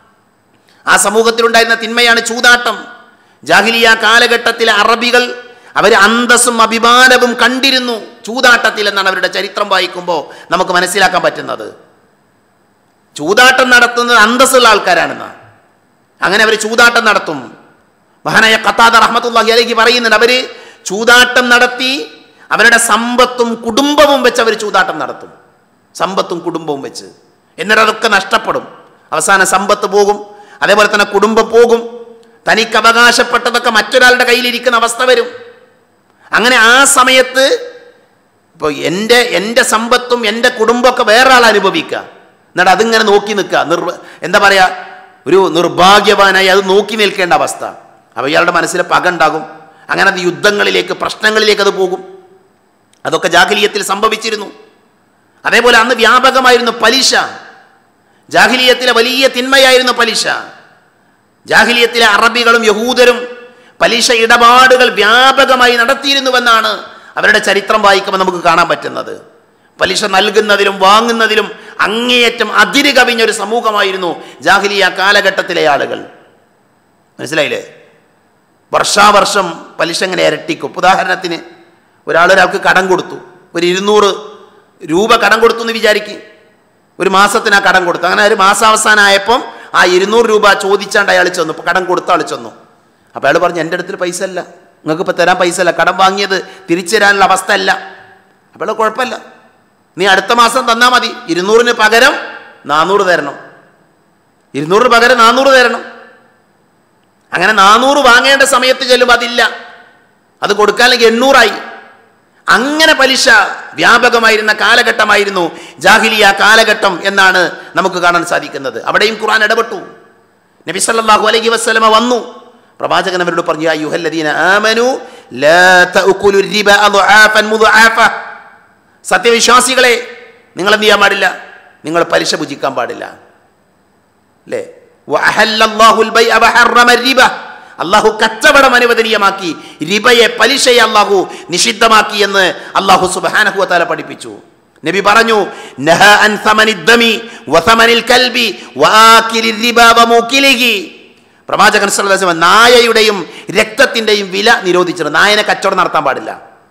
ആ സമൂഹത്തിലുണ്ടായിരുന്ന തിന്മയാണ് ചൂതാട്ടം ജാഹിലിയ കാലഘട്ടത്തിലെ അറബികൾ അവർ അന്തസ്സും അഭിമാനവും കണ്ടിരുന്നു ചൂതാട്ടത്തിൽ എന്നാണ് അവരുടെ ചരിത്രം വായിക്കുമ്പോൾ നമുക്ക് മനസ്സിലാക്കാൻ പറ്റുന്നത് ചൂതാട്ടം നടത്തുന്നത് അന്തസ്സുള്ള ആൾക്കാരാണെന്ന് അങ്ങനെ അവർ ചൂതാട്ടം നടത്തും മഹാനായ ഖത്താദ റഹ്മത്തുള്ളാഹി അലൈഹി പറയുന്നുണ്ട് അവർ ചൂതാട്ടം നടത്തി അവരുടെ സമ്പത്തും കുടുംബവും വെച്ച് അവർ ചൂതാട്ടം നടത്തും സമ്പത്തും കുടുംബവും വെച്ച് എന്നിട്ട് അതൊക്കെ നഷ്ടപ്പെടും അവസാന സമ്പത്ത് പോകും അതേപോലെ തന്നെ കുടുംബം പോകും തനിക്ക് അവകാശപ്പെട്ടതൊക്കെ മറ്റൊരാളുടെ കയ്യിലിരിക്കുന്ന അവസ്ഥ വരും അങ്ങനെ ആ സമയത്ത് ഇപ്പോൾ എൻ്റെ എൻ്റെ സമ്പത്തും എൻ്റെ കുടുംബമൊക്കെ വേറെ ആൾ അനുഭവിക്കുക എന്നിട്ട് അതിങ്ങനെ നോക്കി നിൽക്കുക നിർ എന്താ പറയുക ഒരു നിർഭാഗ്യവാനായി അത് നോക്കി നിൽക്കേണ്ട അവസ്ഥ അപ്പോൾ ഇയാളുടെ മനസ്സിൽ പക ഉണ്ടാകും അങ്ങനെ അത് യുദ്ധങ്ങളിലേക്ക് പ്രശ്നങ്ങളിലേക്ക് അത് പോകും അതൊക്കെ ജാഹിലിയത്തിൽ സംഭവിച്ചിരുന്നു അതേപോലെ അന്ന് വ്യാപകമായിരുന്നു പലിശ ജാഹിലിയത്തിലെ വലിയ തിന്മയായിരുന്നു പലിശ ജാഹിലിയത്തിലെ അറബികളും യഹൂദരും പലിശ ഇടപാടുകൾ വ്യാപകമായി നടത്തിയിരുന്നുവെന്നാണ് അവരുടെ ചരിത്രം വായിക്കുമ്പോൾ നമുക്ക് കാണാൻ പറ്റുന്നത് പലിശ നൽകുന്നതിലും വാങ്ങുന്നതിലും അങ്ങേയറ്റം അതിര് കവിഞ്ഞൊരു സമൂഹമായിരുന്നു ജാഹിലിയ കാലഘട്ടത്തിലെ ആളുകൾ മനസ്സിലായില്ലേ വർഷാവർഷം പലിശ ഇങ്ങനെ ഇരട്ടിക്കും ഉദാഹരണത്തിന് ഒരാളൊരാൾക്ക് കടം കൊടുത്തു ഒരു ഇരുന്നൂറ് രൂപ കടം കൊടുത്തു എന്ന് വിചാരിക്കും ഒരു മാസത്തിന് ആ കടം കൊടുത്തു അങ്ങനെ ഒരു മാസാവസാനമായപ്പം ആ ഇരുന്നൂറ് രൂപ ചോദിച്ചാണ്ട് അയാൾ ചെന്നു ഇപ്പം കടം കൊടുത്ത ആൾ ചെന്നു അപ്പോൾ അയാൾ പറഞ്ഞു എൻ്റെ അടുത്തിൽ പൈസ അല്ല നിങ്ങൾക്ക് ഇപ്പോൾ തരാൻ പൈസ അല്ല കടം വാങ്ങിയത് തിരിച്ചു തരാനുള്ള അവസ്ഥ അല്ല അപ്പോൾ കുഴപ്പമില്ല നീ അടുത്ത മാസം തന്നാൽ മതി ഇരുന്നൂറിന് പകരം നാനൂറ് തരണം ഇരുന്നൂറിന് പകരം നാനൂറ് തരണം അങ്ങനെ നാനൂറ് വാങ്ങേണ്ട സമയത്ത് ചെല്ലുമ്പോൾ അതില്ല അത് കൊടുക്കാനെങ്കിൽ എണ്ണൂറായി അങ്ങനെ പലിശ വ്യാപകമായിരുന്ന കാലഘട്ടമായിരുന്നു ജാഹിലിയ കാലഘട്ടം എന്നാണ് നമുക്ക് കാണാൻ സാധിക്കുന്നത് അവിടെയും ഖുർആൻ ഇടപെട്ടു നബി സല്ലല്ലാഹു അലൈഹി വസല്ലമ വന്നു പ്രവാചകൻ അവരോട് പറഞ്ഞു യാ യുഹല്ലദീന ആമനു ലാ തഅകുലു റിബ അദ്ആഫൻ മുദ്ആഫ സത്യവിശ്വാസികളെ നിങ്ങൾ എന്ത് ചെയ്യാൻ പാടില്ല നിങ്ങൾ പലിശ ഭുജിക്കാൻ പാടില്ല അല്ലേ വഅഹല്ലല്ലാഹുൽ ബൈഅ വഹറമ റിബ അള്ളാഹു കച്ചവടം അനുവദനീയമാക്കി റിബയെ പലിശയെ അള്ളാഹു നിഷിദ്ധമാക്കി എന്ന് അള്ളാഹു സുബ്ഹാനഹു വതആല പഠിപ്പിച്ചു നബി പറഞ്ഞു നഹ അൻ സമനി ദമി വസമനിൽ കൽബി വആകിലി റിബ വമുകിലിഹി പ്രവാചകൻ സല്ലല്ലാഹു അലൈഹി വസല്ലം നായയുടെയും രക്തത്തിൻ്റെയും വില നിരോധിച്ചിട്ടുണ്ട് നായനെ കച്ചവടം നടത്താൻ പാടില്ല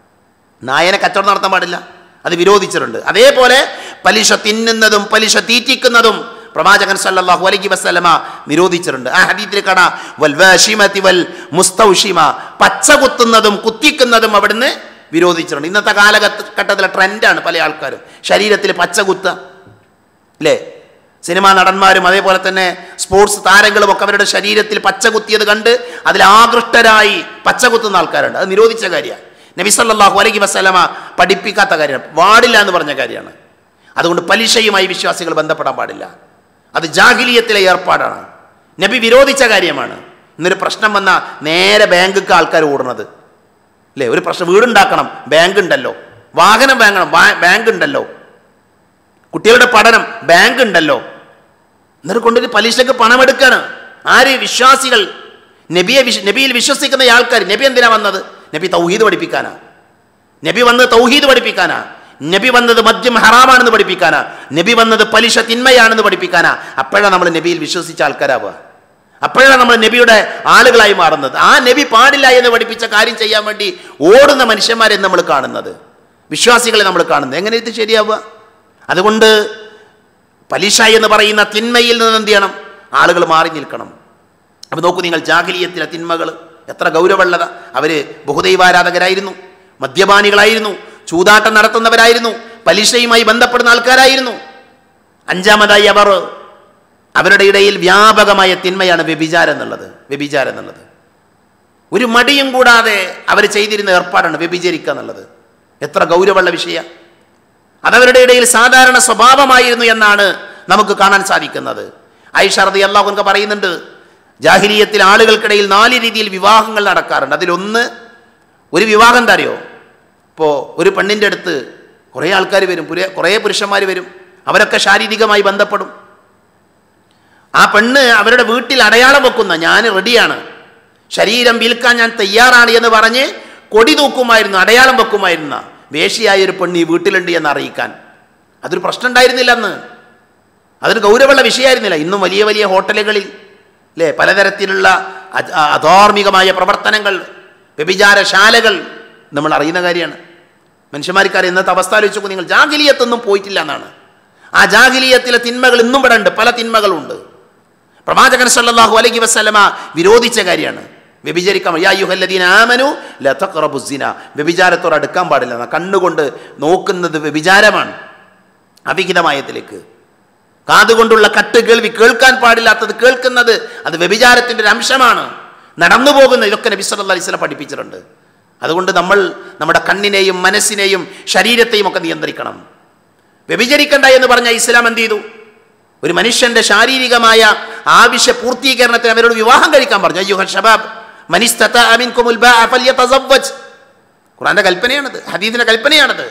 നായനെ കച്ചവടം നടത്താൻ പാടില്ല അത് വിരോധിച്ചിട്ടുണ്ട് അതേപോലെ പലിശ തിന്നുന്നതും പലിശ തീറ്റിക്കുന്നതും പ്രവാചകൻ സല്ലല്ലാഹു അലൈഹി വസല്ലമ നിരോധിച്ചിട്ടുണ്ട് ആ ഹദീത്തിൽ കാണാം വൽ വാശിമതി വൽ മുസ്തൗഷിമ പച്ച കുത്തുന്നതും കുത്തിക്കുന്നതും അവിടുന്ന് വിരോധിച്ചിട്ടുണ്ട് ഇന്നത്തെ കാലഘട്ടത്തിലെ ട്രെൻഡാണ് പല ആൾക്കാരും ശരീരത്തിൽ പച്ച കുത്ത അല്ലേ സിനിമാ നടന്മാരും അതേപോലെ തന്നെ സ്പോർട്സ് താരങ്ങളും ഒക്കെ അവരുടെ ശരീരത്തിൽ പച്ച കുത്തിയത് കണ്ട് അതിൽ ആകൃഷ്ടരായി പച്ച കുത്തുന്ന ആൾക്കാരുണ്ട് അത് നിരോധിച്ച കാര്യമാണ് നബി സല്ലല്ലാഹു അലൈഹി വസല്ലമ പഠിപ്പിക്കാത്ത കാര്യമാണ് പാടില്ല എന്ന് പറഞ്ഞ കാര്യമാണ് അതുകൊണ്ട് പലിശയുമായി വിശ്വാസികൾ ബന്ധപ്പെടാൻ പാടില്ല അത് ജാഹിലിയത്തിലെ ഏർപ്പാടാണ് നബി വിരോധിച്ച കാര്യമാണ് ഇന്നൊരു പ്രശ്നം വന്നാൽ നേരെ ബാങ്കിക്ക് ആൾക്കാർ ഓടുന്നത് അല്ലേ ഒരു പ്രശ്നം വീടുണ്ടാക്കണം ബാങ്ക് ഉണ്ടല്ലോ വാഹനം വാങ്ങണം വാ- ബാങ്ക് ഉണ്ടല്ലോ കുട്ടികളുടെ പഠനം ബാങ്ക് ഉണ്ടല്ലോ എന്നിട്ട് കൊണ്ടൊരു പലിശക്ക് പണമെടുക്കാണ് ആര് വിശ്വാസികൾ നബിയെ വിശ്വ നബിയിൽ വിശ്വസിക്കുന്ന ആൾക്കാർ നബി എന്തിനാ വന്നത് നബി തൗഹീദ് പഠിപ്പിക്കാനാ നബി വന്നത് തൗഹീദ് പഠിപ്പിക്കാനാ നബി വന്നത് മദ്യം ഹറാമാണെന്ന് പഠിപ്പിക്കാനാ നബി വന്നത് പലിശ തിന്മയാണെന്ന് പഠിപ്പിക്കാനാ അപ്പോഴാണ് നമ്മൾ നബിയിൽ വിശ്വസിച്ച ആൾക്കാരാവുക അപ്പോഴാണ് നമ്മൾ നബിയുടെ ആളുകളായി മാറുന്നത് ആ നബി പാടില്ല എന്ന് പഠിപ്പിച്ച കാര്യം ചെയ്യാൻ വേണ്ടി ഓടുന്ന മനുഷ്യന്മാരെ നമ്മൾ കാണുന്നത് വിശ്വാസികളെ നമ്മൾ കാണുന്നത് എങ്ങനെ ഇത് ശരിയാവുക അതുകൊണ്ട് പലിശ എന്ന് പറയുന്ന തിന്മയിൽ നിന്ന് എന്ത് ചെയ്യണം ആളുകൾ മാറി നിൽക്കണം അപ്പോൾ നോക്കൂ നിങ്ങൾ ജാഗിലിയത്തിലെ തിന്മകൾ എത്ര ഗൗരവമുള്ളത അവർ ബഹുദൈവാരാധകരായിരുന്നു മദ്യപാനികളായിരുന്നു ചൂതാട്ടം നടത്തുന്നവരായിരുന്നു പലിശയുമായി ബന്ധപ്പെടുന്ന ആൾക്കാരായിരുന്നു അഞ്ചാമതായി അവർ അവരുടെ ഇടയിൽ വ്യാപകമായ തിന്മയാണ് വ്യഭിചാരം എന്നുള്ളത് വ്യഭിചാരം എന്നുള്ളത് ഒരു മടിയും കൂടാതെ അവർ ചെയ്തിരുന്ന ഏർപ്പാടാണ് വ്യഭിചരിക്കുക എന്നുള്ളത് എത്ര ഗൗരവമുള്ള വിഷയം അതവരുടെ ഇടയിൽ സാധാരണ സ്വഭാവമായിരുന്നു എന്നാണ് നമുക്ക് കാണാൻ സാധിക്കുന്നത് ഐഷർദി അള്ളാഹുൻക പറയുന്നുണ്ട് ജാഹിലിയത്തിൽ ആളുകൾക്കിടയിൽ നാല് രീതിയിൽ വിവാഹങ്ങൾ നടക്കാറുണ്ട് അതിലൊന്ന് ഒരു വിവാഹം എന്താ അറിയോ ഇപ്പോൾ ഒരു പെണ്ണിൻ്റെ അടുത്ത് കുറേ ആൾക്കാർ വരും പുര- കുറേ പുരുഷന്മാർ വരും അവരൊക്കെ ശാരീരികമായി ബന്ധപ്പെടും ആ പെണ്ണ് അവരുടെ വീട്ടിൽ അടയാളം വെക്കുന്ന ഞാൻ റെഡിയാണ് ശരീരം വിൽക്കാൻ ഞാൻ തയ്യാറാണ് എന്ന് പറഞ്ഞ് കൊടി തൂക്കുമായിരുന്നു അടയാളം വെക്കുമായിരുന്ന വേശിയായ ഒരു പെണ്ണ് ഈ വീട്ടിലുണ്ട് എന്ന് അറിയിക്കാൻ അതൊരു പ്രശ്നം ഉണ്ടായിരുന്നില്ല അന്ന് അതൊരു ഗൗരവമുള്ള വിഷയമായിരുന്നില്ല ഇന്നും വലിയ വലിയ ഹോട്ടലുകളിൽ അല്ലേ പലതരത്തിലുള്ള അ- അ- അധാർമികമായ പ്രവർത്തനങ്ങൾ വ്യഭിചാരശാലകൾ നമ്മൾ അറിയുന്ന കാര്യമാണ് മനുഷ്യന്മാർക്കറിയാം ഇന്നത്തെ അവസ്ഥ ആലോചിച്ച് നോക്കൂ നിങ്ങൾ ജാഗിലിയത്തൊന്നും പോയിട്ടില്ല എന്നാണ് ആ ജാഗിലിയത്തിലെ തിന്മകൾ ഇന്നും ഇവിടെ ഉണ്ട് പല തിന്മകളുണ്ട് പ്രവാചകൻ സല്ലല്ലാഹു അലൈഹി വസല്ലമ വിരോധിച്ച കാര്യമാണ് വ്യഭിചരിക്കാൻ യാ യുഹല്ലദീന ആമനു ലതഖറബു സിന വ്യഭിചാരത്തോട് അടുക്കാൻ പാടില്ല എന്നാ കണ്ണുകൊണ്ട് നോക്കുന്നത് വ്യഭിചാരമാണ് അവിഹിതമായതിലേക്ക് കാതുകൊണ്ടുള്ള കട്ട് കേൾവി കേൾക്കാൻ പാടില്ലാത്തത് കേൾക്കുന്നത് അത് വ്യഭിചാരത്തിൻ്റെ ഒരു അംശമാണ് നടന്നു പോകുന്ന ഇതൊക്കെ നബി സല്ലല്ലാഹു അലൈഹി വസല്ലം പഠിപ്പിച്ചിട്ടുണ്ട് അതുകൊണ്ട് നമ്മൾ നമ്മുടെ കണ്ണിനെയും മനസ്സിനെയും ശരീരത്തെയും ഒക്കെ നിയന്ത്രിക്കണം വ്യഭിചരിക്കണ്ട എന്ന് പറഞ്ഞ ഇസ്ലാം എന്ത് ചെയ്തു ഒരു മനുഷ്യന്റെ ശാരീരികമായ ആവശ്യ പൂർത്തീകരണത്തിന് അവരോട് വിവാഹം കഴിക്കാൻ പറഞ്ഞു അയ്യോ ഷബാബ് മനിസ്തത അമിൻകുമുൽ ബാഅ ഫല്യതസവ്വജ് ഖുറാന്റെ കൽപ്പനയാണത് ഹദീദിന്റെ കൽപ്പനയാണത്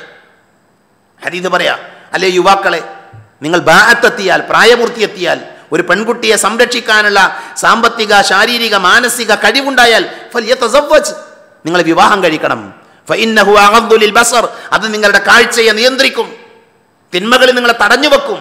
ഹദീദ് പറയാ അല്ലേ യുവാക്കളെ നിങ്ങൾ ബാഅത്തെത്തിയാൽ പ്രായപൂർത്തി എത്തിയാൽ ഒരു പെൺകുട്ടിയെ സംരക്ഷിക്കാനുള്ള സാമ്പത്തിക ശാരീരിക മാനസിക കഴിവുണ്ടായാൽ ഫല്യതസവ്വജ് നിങ്ങൾ വിവാഹം കഴിക്കണം ഫഇന്നഹു അഗദ്ദു ലിൽ ബസർ അത് നിങ്ങളുടെ കാഴ്ചയെ നിയന്ത്രിക്കും തിന്മകളിൽ നിങ്ങളെ തടഞ്ഞു വെക്കും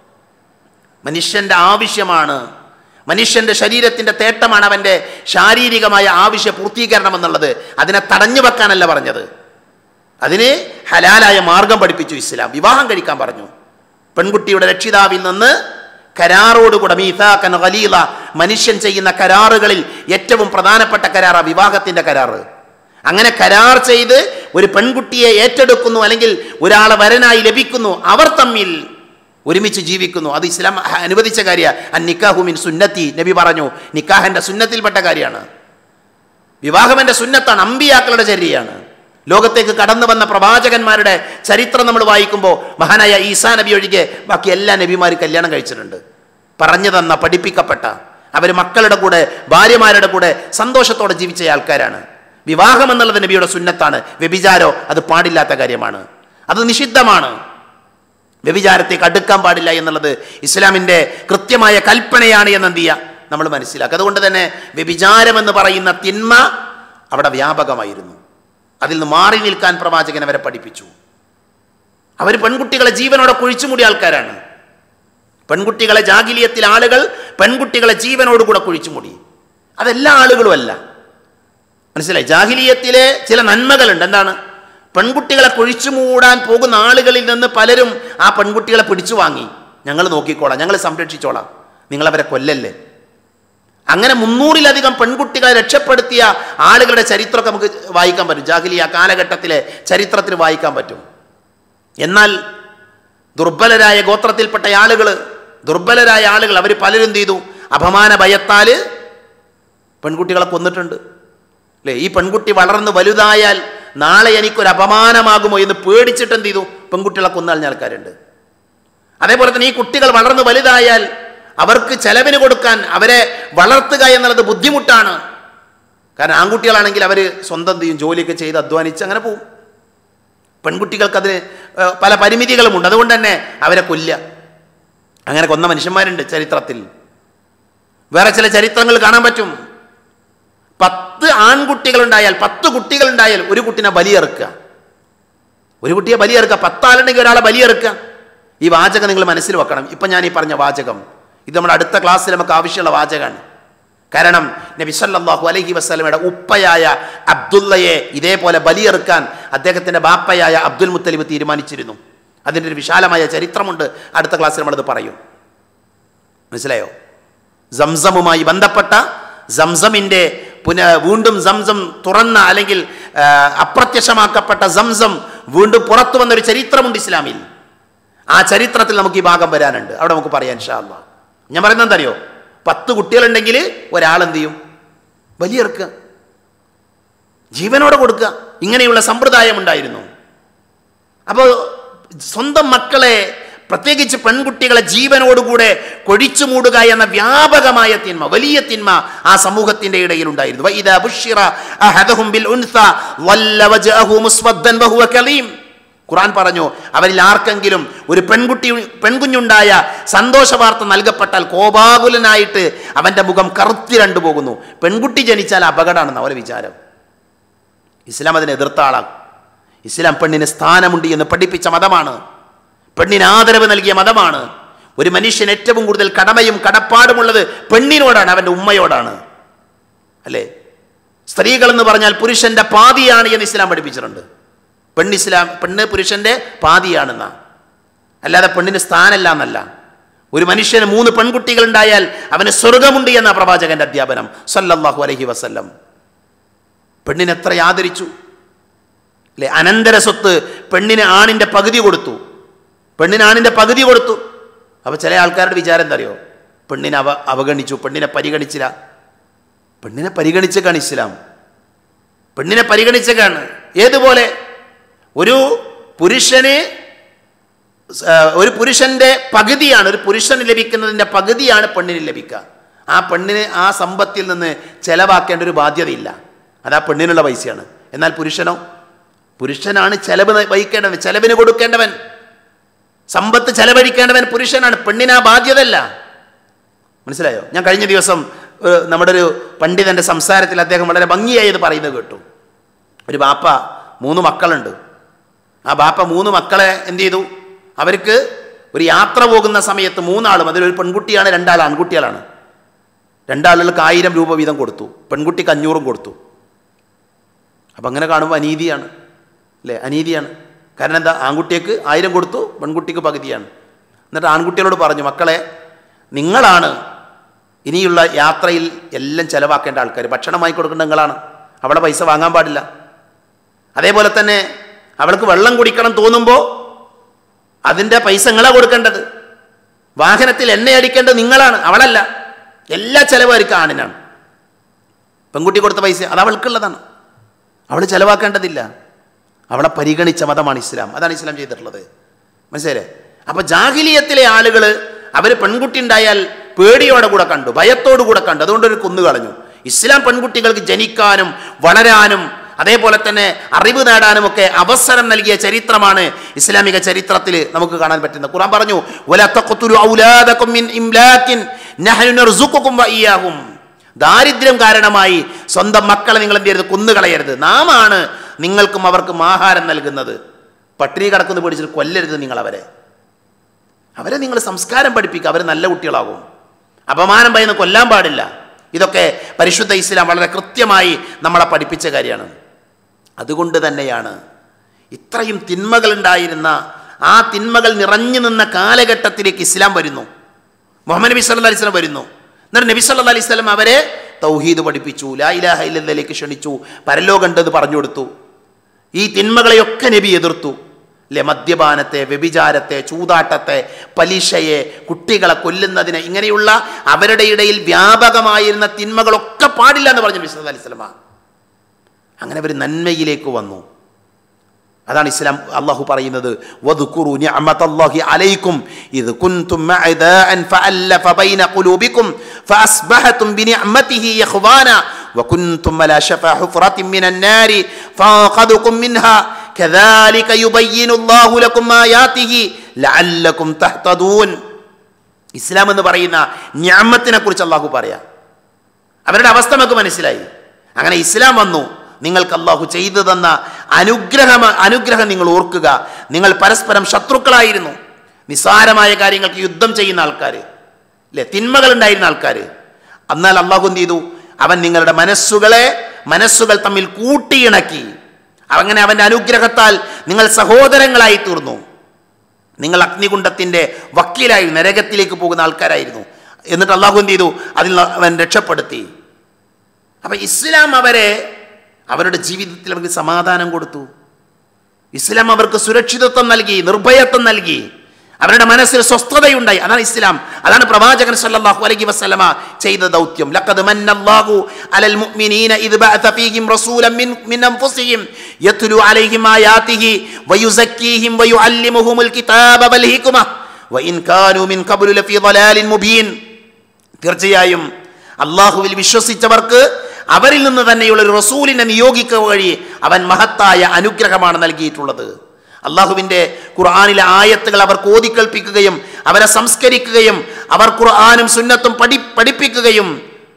മനുഷ്യന്റെ ആവശ്യമാണ് മനുഷ്യന്റെ ശരീരത്തിന്റെ തേട്ടമാണ് അവന്റെ ശാരീരികമായ ആവശ്യ പൂർത്തീകരണം എന്നുള്ളത് അതിനെ തടഞ്ഞു വെക്കാനല്ല പറഞ്ഞത് അതിന് ഹലാലായ മാർഗം പഠിപ്പിച്ചു ഇസ്ലാം വിവാഹം കഴിക്കാൻ പറഞ്ഞു പെൺകുട്ടിയുടെ രക്ഷിതാവിൽ നിന്ന് കരാറോടുകൂടെ മീഥാക്കൻ ഖലീല മനുഷ്യൻ ചെയ്യുന്ന കരാറുകളിൽ ഏറ്റവും പ്രധാനപ്പെട്ട കരാറാ വിവാഹത്തിന്റെ കരാറ് അങ്ങനെ കരാർ ചെയ്ത് ഒരു പെൺകുട്ടിയെ ഏറ്റെടുക്കുന്നു അല്ലെങ്കിൽ ഒരാളെ വരനായി ലഭിക്കുന്നു അവർ തമ്മിൽ ഒരുമിച്ച് ജീവിക്കുന്നു അത് ഇസ്ലാം അനുവദിച്ച കാര്യമാണ് അൻ നിക്കാഹുമിൻ സുന്നത്തി നബി പറഞ്ഞു നിക്കാഹന്റെ സുന്നത്തിൽപ്പെട്ട കാര്യമാണ് വിവാഹം എൻ്റെ സുന്നത്താണ് അമ്പിയാക്കളുടെ ചര്യയാണ് ലോകത്തേക്ക് കടന്നു വന്ന പ്രവാചകന്മാരുടെ ചരിത്രം നമ്മൾ വായിക്കുമ്പോൾ മഹാനായ ഈസാ നബി ഒഴികെ ബാക്കി എല്ലാ നബിമാരും കല്യാണം കഴിച്ചിട്ടുണ്ട് പറഞ്ഞു തന്ന പഠിപ്പിക്കപ്പെട്ട അവർ മക്കളുടെ കൂടെ ഭാര്യമാരുടെ കൂടെ സന്തോഷത്തോടെ ജീവിച്ച ആൾക്കാരാണ് വിവാഹം എന്നുള്ളത് നബിയുടെ സുന്നത്താണ് വ്യഭിചാരോ അത് പാടില്ലാത്ത കാര്യമാണ് അത് നിഷിദ്ധമാണ് വ്യഭിചാരത്തേക്ക് അടുക്കാൻ പാടില്ല എന്നുള്ളത് ഇസ്ലാമിൻ്റെ കൃത്യമായ കൽപ്പനയാണ് എന്ന് എന്ത് ചെയ്യുക നമ്മൾ മനസ്സിലാക്കുക അതുകൊണ്ട് തന്നെ വ്യഭിചാരം എന്ന് പറയുന്ന തിന്മ അവിടെ വ്യാപകമായിരുന്നു അതിൽ നിന്ന് മാറി നിൽക്കാൻ പ്രവാചകൻ അവരെ പഠിപ്പിച്ചു അവർ പെൺകുട്ടികളെ ജീവനോടെ കുഴിച്ചുമൂടിയ ആൾക്കാരാണ് പെൺകുട്ടികളെ ജാഗിലിയത്തിൽ ആളുകൾ പെൺകുട്ടികളെ ജീവനോടുകൂടെ കുഴിച്ചുമൂടി അതെല്ലാ ആളുകളും അല്ല മനസ്സിലായി ജാഹിലിയത്തിലെ ചില നന്മകളുണ്ട് എന്താണ് പെൺകുട്ടികളെ കുഴിച്ചു മൂടാൻ പോകുന്ന ആളുകളിൽ നിന്ന് പലരും ആ പെൺകുട്ടികളെ പിടിച്ചു വാങ്ങി ഞങ്ങൾ നോക്കിക്കോളാം ഞങ്ങൾ സംരക്ഷിച്ചോളാം നിങ്ങളവരെ കൊല്ലല്ലേ അങ്ങനെ മുന്നൂറിലധികം പെൺകുട്ടികളെ രക്ഷപ്പെടുത്തിയ ആളുകളുടെ ചരിത്രമൊക്കെ നമുക്ക് വായിക്കാൻ പറ്റും ജാഹിലിയ കാലഘട്ടത്തിലെ ചരിത്രത്തിൽ വായിക്കാൻ പറ്റും എന്നാൽ ദുർബലരായ ഗോത്രത്തിൽപ്പെട്ട ആളുകൾ ദുർബലരായ ആളുകൾ അവർ പലരും എന്ത് ചെയ്തു അപമാന ഭയത്താൽ പെൺകുട്ടികളെ കൊന്നിട്ടുണ്ട് അല്ലേ ഈ പെൺകുട്ടി വളർന്ന് വലുതായാൽ നാളെ എനിക്കൊരു അപമാനമാകുമോ എന്ന് പേടിച്ചിട്ട് എന്ത് ചെയ്തു പെൺകുട്ടികളെ കൊന്നളിഞ്ഞ ആൾക്കാരുണ്ട് അതേപോലെ തന്നെ ഈ കുട്ടികൾ വളർന്ന് വലുതായാൽ അവർക്ക് ചെലവിന് കൊടുക്കാൻ അവരെ വളർത്തുക എന്നുള്ളത് ബുദ്ധിമുട്ടാണ് കാരണം ആൺകുട്ടികളാണെങ്കിൽ അവർ സ്വന്തം എന്ത് ചെയ്യും ജോലിയൊക്കെ ചെയ്ത് അധ്വാനിച്ച് അങ്ങനെ പോവും പെൺകുട്ടികൾക്ക് അതിന് ഏഹ്, പല പരിമിതികളുമുണ്ട് അതുകൊണ്ട് തന്നെ അവരെ കൊല്ലുക അങ്ങനെ കൊന്ന മനുഷ്യന്മാരുണ്ട് ചരിത്രത്തിൽ വേറെ ചില ചരിത്രങ്ങൾ കാണാൻ പറ്റും പത്ത് ആൺകുട്ടികളുണ്ടായാൽ പത്ത് കുട്ടികളുണ്ടായാൽ ഒരു കുട്ടിനെ ബലിയെറുക്കുക ഒരു കുട്ടിയെ ബലിയെറുക്കുക പത്താളുണ്ടെങ്കിൽ ഒരാളെ ബലിയെറുക്കുക ഈ വാചകം നിങ്ങൾ മനസ്സിൽ വെക്കണം ഇപ്പം ഞാൻ ഈ പറഞ്ഞ വാചകം ഇത് നമ്മുടെ അടുത്ത ക്ലാസ്സിൽ നമുക്ക് ആവശ്യമുള്ള വാചകമാണ് കാരണം നബി സല്ലല്ലാഹു അലൈഹി വസ്ലമയുടെ ഉപ്പയായ അബ്ദുള്ളയെ ഇതേപോലെ ബലിയെറുക്കാൻ അദ്ദേഹത്തിൻ്റെ ബാപ്പയായ അബ്ദുൽ മുത്തലിബ് തീരുമാനിച്ചിരുന്നു അതിൻ്റെ ഒരു വിശാലമായ ചരിത്രമുണ്ട് അടുത്ത ക്ലാസ്സിൽ നമ്മളത് പറയും മനസ്സിലായോ സംസമുമായി ബന്ധപ്പെട്ട സംസമിൻ്റെ പുന വീണ്ടും സംസം തുറന്ന അല്ലെങ്കിൽ ആ, അപ്രത്യക്ഷമാക്കപ്പെട്ട സംസം വീണ്ടും പുറത്തു വന്നൊരു ചരിത്രമുണ്ട് ഇസ്ലാമിൽ ആ ചരിത്രത്തിൽ നമുക്ക് ഈ ഭാഗം വരാനുണ്ട് അവിടെ നമുക്ക് പറയാൻ ഷാ അല്ലാ ഞാൻ പറയുന്നത് എന്തറിയോ പത്ത് കുട്ടികളുണ്ടെങ്കിൽ ഒരാളെന്ത് ചെയ്യും ബലിയെറുക്കുക ജീവനോടെ കൊടുക്കുക ഇങ്ങനെയുള്ള സമ്പ്രദായം ഉണ്ടായിരുന്നു അപ്പോൾ സ്വന്തം മക്കളെ പ്രത്യേകിച്ച് പെൺകുട്ടികളെ ജീവനോടുകൂടെ കൊഴിച്ചു മൂടുക എന്ന വ്യാപകമായ തിന്മ വലിയ തിന്മ ആ സമൂഹത്തിന്റെ ഇടയിൽ ഉണ്ടായിരുന്നു വഇദാ ബുശ്ശിറ അഹദഹും ബിൽ ഉൻസ വല്ല വജ്ഹഹു മുസ്വദ്ദൻ വഹുവ കലീം ഖുർആൻ പറഞ്ഞു അവരിൽ ആർക്കെങ്കിലും ഒരു പെൺകുട്ടി പെൺകുഞ്ഞുണ്ടായ സന്തോഷ വാർത്ത നൽകപ്പെട്ടാൽ കോപാകുലനായിട്ട് അവന്റെ മുഖം കറുത്തിരണ്ടു പോകുന്നു പെൺകുട്ടി ജനിച്ചാൽ അപകടമാണെന്ന് അവരെ വിചാരം ഇസ്ലാം അതിനെ എതിർത്ത ആളാണ് ഇസ്ലാം പെണ്ണിന് സ്ഥാനമുണ്ട് എന്ന് പഠിപ്പിച്ച മതമാണ് പെണ്ണിന് ആദരവ് നൽകിയ മതമാണ് ഒരു മനുഷ്യൻ ഏറ്റവും കൂടുതൽ കടമയും കടപ്പാടുമുള്ളത് പെണ്ണിനോടാണ് അവൻ്റെ ഉമ്മയോടാണ് അല്ലേ സ്ത്രീകൾ എന്ന് പറഞ്ഞാൽ പുരുഷന്റെ പാതിയാണ് എന്ന് ഇസ്ലാം പഠിപ്പിച്ചിട്ടുണ്ട് പെണ്ണ് ഇസ്ലാം പെണ്ണ് പുരുഷന്റെ പാതിയാണെന്ന അല്ലാതെ പെണ്ണിന് സ്ഥാനമല്ല എന്നല്ല ഒരു മനുഷ്യന് മൂന്ന് പെൺകുട്ടികൾ ഉണ്ടായാൽ അവന് സ്വർഗമുണ്ട് എന്ന പ്രവാചകന്റെ അധ്യാപനം സല്ലല്ലാഹു അലൈഹി വസല്ലം പെണ്ണിനെ എത്ര ആദരിച്ചു അല്ലെ അനന്തര സ്വത്ത് പെണ്ണിന് ആണിൻ്റെ പകുതി കൊടുത്തു പെണ്ണിന് ആണിൻ്റെ പകുതി കൊടുത്തു അപ്പോൾ ചില ആൾക്കാരുടെ വിചാരം എന്താ അറിയോ പെണ്ണിനെ അവ അവഗണിച്ചു പെണ്ണിനെ പരിഗണിച്ചില്ല പെണ്ണിനെ പരിഗണിച്ചേക്കാണ് ഇസ്ലാം പെണ്ണിനെ പരിഗണിച്ചേക്കാണ് ഏതുപോലെ ഒരു പുരുഷന് സ- ആ, ഒരു പുരുഷന്റെ പകുതിയാണ് ഒരു പുരുഷന് ലഭിക്കുന്നതിൻ്റെ പകുതിയാണ് പെണ്ണിന് ലഭിക്കുക ആ പെണ്ണിന് ആ സമ്പത്തിൽ നിന്ന് ചെലവാക്കേണ്ട ഒരു ബാധ്യതയില്ല അത് ആ പെണ്ണിനുള്ള പൈസയാണ് എന്നാൽ പുരുഷനോ പുരുഷനാണ് ചെലവ് ന- വഹിക്കേണ്ടവൻ ചെലവിന് കൊടുക്കേണ്ടവൻ സമ്പത്ത് ചെലവഴിക്കേണ്ടവൻ പുരുഷനാണ് പെണ്ണിന് ആ ബാധ്യതയല്ല മനസ്സിലായോ ഞാൻ കഴിഞ്ഞ ദിവസം ഏഹ്, നമ്മുടെ ഒരു പണ്ഡിതന്റെ സംസാരത്തിൽ അദ്ദേഹം വളരെ ഭംഗിയായി ഇത് പറയുന്നത് കേട്ടു ഒരു ബാപ്പ മൂന്ന് മക്കളുണ്ട് ആ ബാപ്പ മൂന്ന് മക്കളെ എന്ത് ചെയ്തു അവർക്ക് ഒരു യാത്ര പോകുന്ന സമയത്ത് മൂന്നാളും അതിലൊരു പെൺകുട്ടിയാണ് രണ്ടാൾ ആൺകുട്ടികളാണ് രണ്ടാളുകൾക്ക് ആയിരം രൂപ വീതം കൊടുത്തു പെൺകുട്ടിക്ക് അഞ്ഞൂറും കൊടുത്തു അപ്പം അങ്ങനെ കാണുമ്പോൾ അനീതിയാണ് അല്ലേ അനീതിയാണ് കാരണം എന്താ ആൺകുട്ടിക്ക് ആയിരം കൊടുത്തു പെൺകുട്ടിക്ക് പകുതിയാണ് എന്നിട്ട് ആൺകുട്ടികളോട് പറഞ്ഞു മക്കളെ നിങ്ങളാണ് ഇനിയുള്ള യാത്രയിൽ എല്ലാം ചെലവാക്കേണ്ട ആൾക്കാർ ഭക്ഷണം വാങ്ങി കൊടുക്കേണ്ട നിങ്ങളാണ് അവളെ പൈസ വാങ്ങാൻ പാടില്ല അതേപോലെ തന്നെ അവൾക്ക് വെള്ളം കുടിക്കണം തോന്നുമ്പോൾ അതിൻ്റെ പൈസ നിങ്ങളാ കൊടുക്കേണ്ടത് വാഹനത്തിൽ എണ്ണ അടിക്കേണ്ടത് നിങ്ങളാണ് അവളല്ല എല്ലാ ചെലവും അവർക്ക് ആണിനാണ് പെൺകുട്ടി കൊടുത്ത പൈസ അത് അവൾക്കുള്ളതാണ് അവൾ ചെലവാക്കേണ്ടതില്ല അവളെ പരിഗണിച്ച മതമാണ് ഇസ്ലാം അതാണ് ഇസ്ലാം ചെയ്തിട്ടുള്ളത് മനസ്സിലായില്ലേ അപ്പൊ ജാഹിലിയത്തിലെ ആളുകൾ അവർ പെൺകുട്ടി ഉണ്ടായാൽ പേടിയോടെ കൂടെ കണ്ടു ഭയത്തോടു കൂടെ കണ്ടു അതുകൊണ്ട് ഒരു കൊന്നു കളഞ്ഞു ഇസ്ലാം പെൺകുട്ടികൾക്ക് ജനിക്കാനും വളരാനും അതേപോലെ തന്നെ അറിവ് നേടാനും ഒക്കെ അവസരം നൽകിയ ചരിത്രമാണ് ഇസ്ലാമിക ചരിത്രത്തിൽ നമുക്ക് കാണാൻ പറ്റുന്നത് ഖുർആൻ പറഞ്ഞു "വലാ തഖ്തുലു ഔലാദകും മിൻ ഇംലാക്കിൻ നഹ്നു നർസുഖുകും വഇയ്യാഹും ദാരിദ്ര്യം കാരണമായി സ്വന്തം മക്കളെ നിങ്ങൾ എന്ത് ചെയ്യരുത് കൊന്നുകളയരുത് നാം ആണ് നിങ്ങൾക്കും അവർക്കും ആഹാരം നൽകുന്നത് പട്ടിണി കിടക്കുന്നു പേടിച്ചിട്ട് കൊല്ലരുത് നിങ്ങൾ അവരെ അവരെ നിങ്ങൾ സംസ്കാരം പഠിപ്പിക്കുക അവർ നല്ല കുട്ടികളാകും അപമാനം ഭയന്ന് കൊല്ലാൻ പാടില്ല ഇതൊക്കെ പരിശുദ്ധ ഇസ്ലാം വളരെ കൃത്യമായി നമ്മളെ പഠിപ്പിച്ച കാര്യമാണ് അതുകൊണ്ട് തന്നെയാണ് ഇത്രയും തിന്മകളുണ്ടായിരുന്ന ആ തിന്മകൾ നിറഞ്ഞു നിന്ന കാലഘട്ടത്തിലേക്ക് ഇസ്ലാം വരുന്നു മുഹമ്മദ് നബി സല്ലാ അലൈഹി സ്വലം വരുന്നു എന്നിട്ട് നബി സല്ലാ അലൈഹി സ്വലം അവരെ തൗഹീദ് പഠിപ്പിച്ചു ലാ ഇലാഹ ഇല്ലല്ലയിലേക്ക് ക്ഷണിച്ചു പരലോകണ്ടത് പറഞ്ഞു കൊടുത്തു ഈ തിന്മകളെയൊക്കെ നബി എതിർത്തു അല്ലെ മദ്യപാനത്തെ വ്യഭിചാരത്തെ ചൂതാട്ടത്തെ പലിശയെ കുട്ടികളെ കൊല്ലുന്നതിനെ ഇങ്ങനെയുള്ള അവരുടെ ഇടയിൽ വ്യാപകമായിരുന്ന തിന്മകളൊക്കെ പാടില്ല എന്ന് പറഞ്ഞു നബി സല്ലല്ലാഹു അലൈഹി വസല്ലമ അങ്ങനെ അവർ നന്മയിലേക്ക് വന്നു അതാണ് ഇസ്ലാം അള്ളാഹു പറയുന്നത് വദ്കുറു നിഅമതല്ലാഹി അലൈക്കും ഇദ് കുൻതും മഅദാഅൻ ഫഅല്ലഫ ബൈന ഖുലൂബിക്കും ഫഅസ്ബഹതും ബിനിഅമതിഹി ഇഖ്വാന وكنتم على شفا حفرة من النار فانقذكم منها كذلك يبين الله لكم آياته لعلكم تهتدون ഇസ്ലാം എന്ന് പറയുന്ന ഞാമത്തിനെ കുറിച്ച് അള്ളാഹു പറയാം അവരുടെ അവസ്ഥ നമുക്ക് മനസ്സിലായി അങ്ങനെ ഇസ്ലാം വന്നു നിങ്ങൾക്ക് അള്ളാഹു ചെയ്തു തന്ന അനുഗ്രഹം അനുഗ്രഹം നിങ്ങൾ ഓർക്കുക നിങ്ങൾ പരസ്പരം ശത്രുക്കളായിരുന്നു നിസ്സാരമായ കാര്യങ്ങൾക്ക് യുദ്ധം ചെയ്യുന്ന ആൾക്കാർ അല്ലെ തിന്മകൾ ഉണ്ടായിരുന്ന ആൾക്കാർ എന്നാൽ അള്ളാഹു എന്ത് ചെയ്തു അവൻ നിങ്ങളുടെ മനസ്സുകളെ മനസ്സുകൾ തമ്മിൽ കൂട്ടിയിണക്കി അങ്ങനെ അവൻ്റെ അനുഗ്രഹത്താൽ നിങ്ങൾ സഹോദരങ്ങളായി തീർന്നു നിങ്ങൾ അഗ്നികുണ്ഡത്തിൻ്റെ വക്കീലായി നരകത്തിലേക്ക് പോകുന്ന ആൾക്കാരായിരുന്നു എന്നിട്ട് അള്ളാഹു എന്ത് ചെയ്തു അതിൽ നിന്ന് അവൻ രക്ഷപ്പെടുത്തി അപ്പം ഇസ്ലാം അവരെ അവരുടെ ജീവിതത്തിൽ അവർക്ക് സമാധാനം കൊടുത്തു ഇസ്ലാം അവർക്ക് സുരക്ഷിതത്വം നൽകി നിർഭയത്വം നൽകി അവരുടെ മനസ്സിൽ സ്വസ്ഥതയുണ്ടായി അതാണ് ഇസ്ലാം അതാണ് പ്രവാചകൻ സല്ലല്ലാഹു അലൈഹി വസല്ലമ ചെയ്ത ദൗത്യം ലഖദ് മന്നല്ലാഹു അലൽ മുഅ്മിനീന ഇദ് ബഅത ഫീഹിം റസൂലൻ മിൻ മിൻ അൻഫുസിഹിം യത്ലു അലൈഹിം ആയാതിഹി വയുസക്കീഹിം വയുഅല്ലിമുഹുമുൽ കിതാബ വൽ ഹിക്മ വഇൻ കാനൂ മിൻ ഖബ്ലു ലഫീ ളലാലിൻ മുബീൻ തീർച്ചയായും അള്ളാഹുവിൽ വിശ്വസിച്ചവർക്ക് അവരിൽ നിന്ന് തന്നെയുള്ള ഒരു റസൂലിനെ നിയോഗിക്കുക വഴി അവൻ മഹത്തായ അനുഗ്രഹമാണ് നൽകിയിട്ടുള്ളത് അള്ളാഹുവിൻ്റെ ഖുർആാനിലെ ആയത്തുകൾ അവർ കോതിക്കൽപ്പിക്കുകയും അവരെ സംസ്കരിക്കുകയും അവർ ഖുർആാനും സുന്നത്തും പഠി പഠിപ്പിക്കുകയും